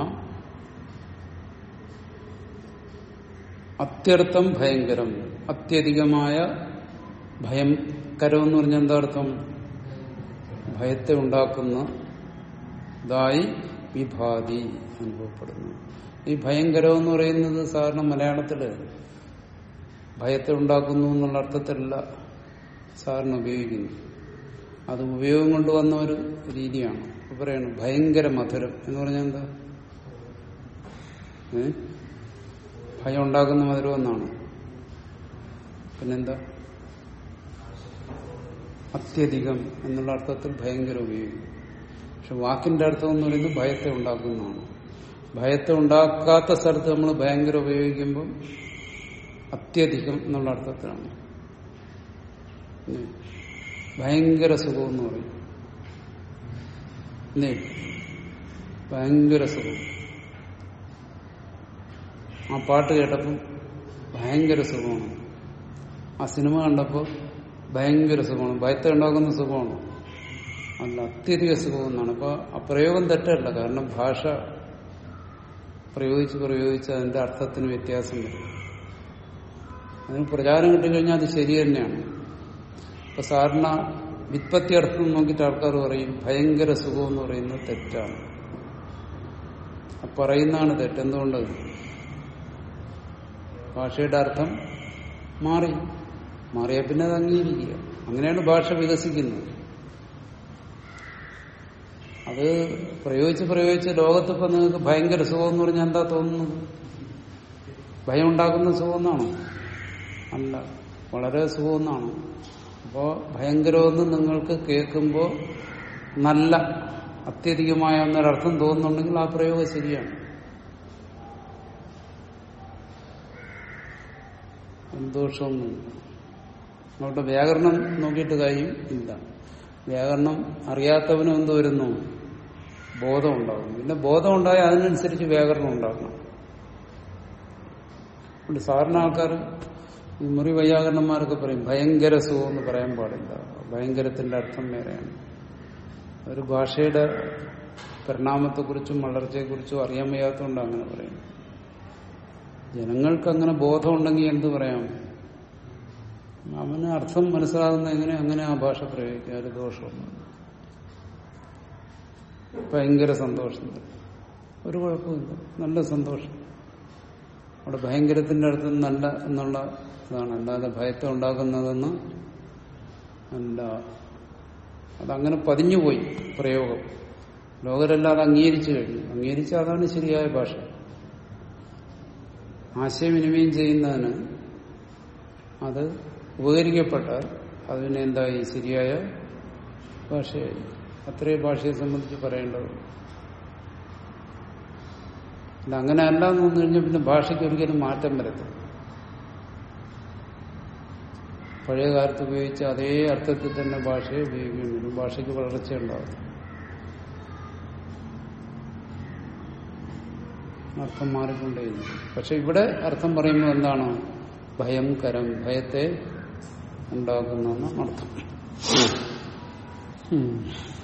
അത്യർത്ഥം ഭയങ്കരം അത്യധികമായ ഭയങ്കരം എന്ന് പറഞ്ഞാൽ എന്താ അർത്ഥം ഭയത്തെ ഉണ്ടാക്കുന്നതായി വിഭാതി അനുഭവപ്പെടുന്നു ഈ ഭയങ്കരം എന്ന് പറയുന്നത് സാധാരണ മലയാളത്തില് ഭയത്തെ ഉണ്ടാക്കുന്നു എന്നുള്ള അർത്ഥത്തിലല്ല സാറിന് ഉപയോഗിക്കുന്നു അത് ഉപയോഗം കൊണ്ട് വന്ന ഒരു രീതിയാണ് ഇപ്പൊ പറയണം ഭയങ്കര മധുരം എന്ന് പറഞ്ഞാൽ എന്താ ഏ ഭയം ഉണ്ടാക്കുന്ന മധുരം എന്നാണ് പിന്നെന്താ അത്യധികം എന്നുള്ള അർത്ഥത്തിൽ ഭയങ്കര ഉപയോഗിക്കും പക്ഷെ വാക്കിന്റെ അർത്ഥം എന്ന് പറയുന്നത് ഭയത്തെ ഉണ്ടാക്കുന്നതാണ് ഭയത്തെ ഉണ്ടാക്കാത്ത സ്ഥലത്ത് നമ്മൾ ഭയങ്കര ഉപയോഗിക്കുമ്പോൾ അത്യധികം എന്നുള്ള അർത്ഥത്തിലാണ് ഭയങ്കര സുഖം എന്ന് പറയും അല്ലേ ഭയങ്കര സുഖം ആ പാട്ട് കേട്ടപ്പോൾ ഭയങ്കര സുഖമാണ് ആ സിനിമ കണ്ടപ്പോൾ ഭയങ്കര സുഖമാണ് ഭയത്തെ ഉണ്ടാക്കുന്ന സുഖമാണ് അല്ല അത്യധിക സുഖമെന്നാണ് അപ്പൊ ആ പ്രയോഗം തെറ്റല്ല കാരണം ഭാഷ പ്രയോഗിച്ച് പ്രയോഗിച്ച് അതിന്റെ അർത്ഥത്തിന് വ്യത്യാസം വരും അതിന് പ്രചാരം കിട്ടിക്കഴിഞ്ഞാൽ അത് ശരി തന്നെയാണ് ഇപ്പൊ സാധാരണ വിത്പത്തി അർത്ഥം നോക്കിയിട്ട് ആൾക്കാർ പറയും ഭയങ്കര സുഖം എന്ന് പറയുന്നത് തെറ്റാണ് ആ പറയുന്നതാണ് തെറ്റ് എന്തുകൊണ്ട് ഭാഷയുടെ അർത്ഥം മാറി മാറിയ പിന്നെ അത് അംഗീകരിക്കുക അങ്ങനെയാണ് ഭാഷ വികസിക്കുന്നത് അത് പ്രയോഗിച്ച് പ്രയോഗിച്ച് ലോകത്തിപ്പോ നിങ്ങൾക്ക് ഭയങ്കര സുഖം എന്ന് പറഞ്ഞാൽ എന്താ തോന്നുന്നത് ഭയം ഉണ്ടാക്കുന്ന സുഖം എന്നാണോ അല്ല വളരെ സുഖം എന്നാണ് അപ്പോ ഭയങ്കരമെന്ന് നിങ്ങൾക്ക് കേൾക്കുമ്പോൾ നല്ല അത്യധികമായ ഒന്നൊരർത്ഥം തോന്നുന്നുണ്ടെങ്കിൽ ആ പ്രയോഗം ശരിയാണ് സന്തോഷമൊന്നുമില്ല അവിടെ വ്യാകരണം നോക്കിയിട്ട് കാര്യം ഇല്ല വ്യാകരണം അറിയാത്തവനും എന്ത് വരുന്നു ബോധം ഉണ്ടാകും പിന്നെ ബോധം ഉണ്ടായാൽ അതിനനുസരിച്ച് വ്യാകരണം ഉണ്ടാക്കണം അതുകൊണ്ട് സാധാരണ ആൾക്കാർ ഈ മുറി വൈയാകരണന്മാരൊക്കെ പറയും ഭയങ്കര സുഖം എന്ന് പറയാൻ പാടില്ല ഭയങ്കരത്തിന്റെ അർത്ഥം വേറെയാണ് ഒരു ഭാഷയുടെ പരിണാമത്തെക്കുറിച്ചും വളർച്ചയെക്കുറിച്ചും അറിയാൻ വയ്യാത്തതുകൊണ്ട് അങ്ങനെ പറയുന്നു ജനങ്ങൾക്ക് അങ്ങനെ ബോധമുണ്ടെങ്കിൽ എന്ത് പറയാം അവന് അർത്ഥം മനസ്സിലാകുന്ന എങ്ങനെ അങ്ങനെ ആ ഭാഷ പ്രയോഗിക്കുക ഒരു ദോഷമൊന്നും ഭയങ്കര സന്തോഷം ഒരു കുഴപ്പമില്ല നല്ല സന്തോഷം അവിടെ ഭയങ്കരത്തിന്റെ അടുത്ത് നല്ല എന്നുള്ള ഇതാണ് അല്ലാതെ ഭയത്തെ ഉണ്ടാക്കുന്നതെന്ന് അല്ല അതങ്ങനെ പതിഞ്ഞുപോയി പ്രയോഗം ലോകരെല്ലാം അത് അംഗീകരിച്ചു കഴിഞ്ഞു അംഗീകരിച്ച അതാണ് ശരിയായ ഭാഷ ആശയവിനിമയം ചെയ്യുന്നതിന് അത് ഉപകരിക്കപ്പെട്ടാൽ അതിന് എന്തായി ശരിയായ ഭാഷയായി അത്രേ ഭാഷയെ സംബന്ധിച്ച് പറയേണ്ടത് അല്ല അങ്ങനെ അല്ല എന്ന് വന്നു കഴിഞ്ഞാൽ പിന്നെ ഭാഷയ്ക്ക് ഒരിക്കലും മാറ്റം വരത്തില്ല പഴയ കാലത്ത് ഉപയോഗിച്ച അതേ അർത്ഥത്തിൽ തന്നെ ഭാഷയെ ഉപയോഗിക്കേണ്ടി വരും ഭാഷയ്ക്ക് വളർച്ച ഉണ്ടാവും അർത്ഥം മാറിക്കൊണ്ടേയിരിക്കും പക്ഷെ ഇവിടെ അർത്ഥം പറയുമ്പോൾ എന്താണ് ഭയം കരം ഭയത്തെ ഉണ്ടാക്കുന്ന അർത്ഥം ഉം.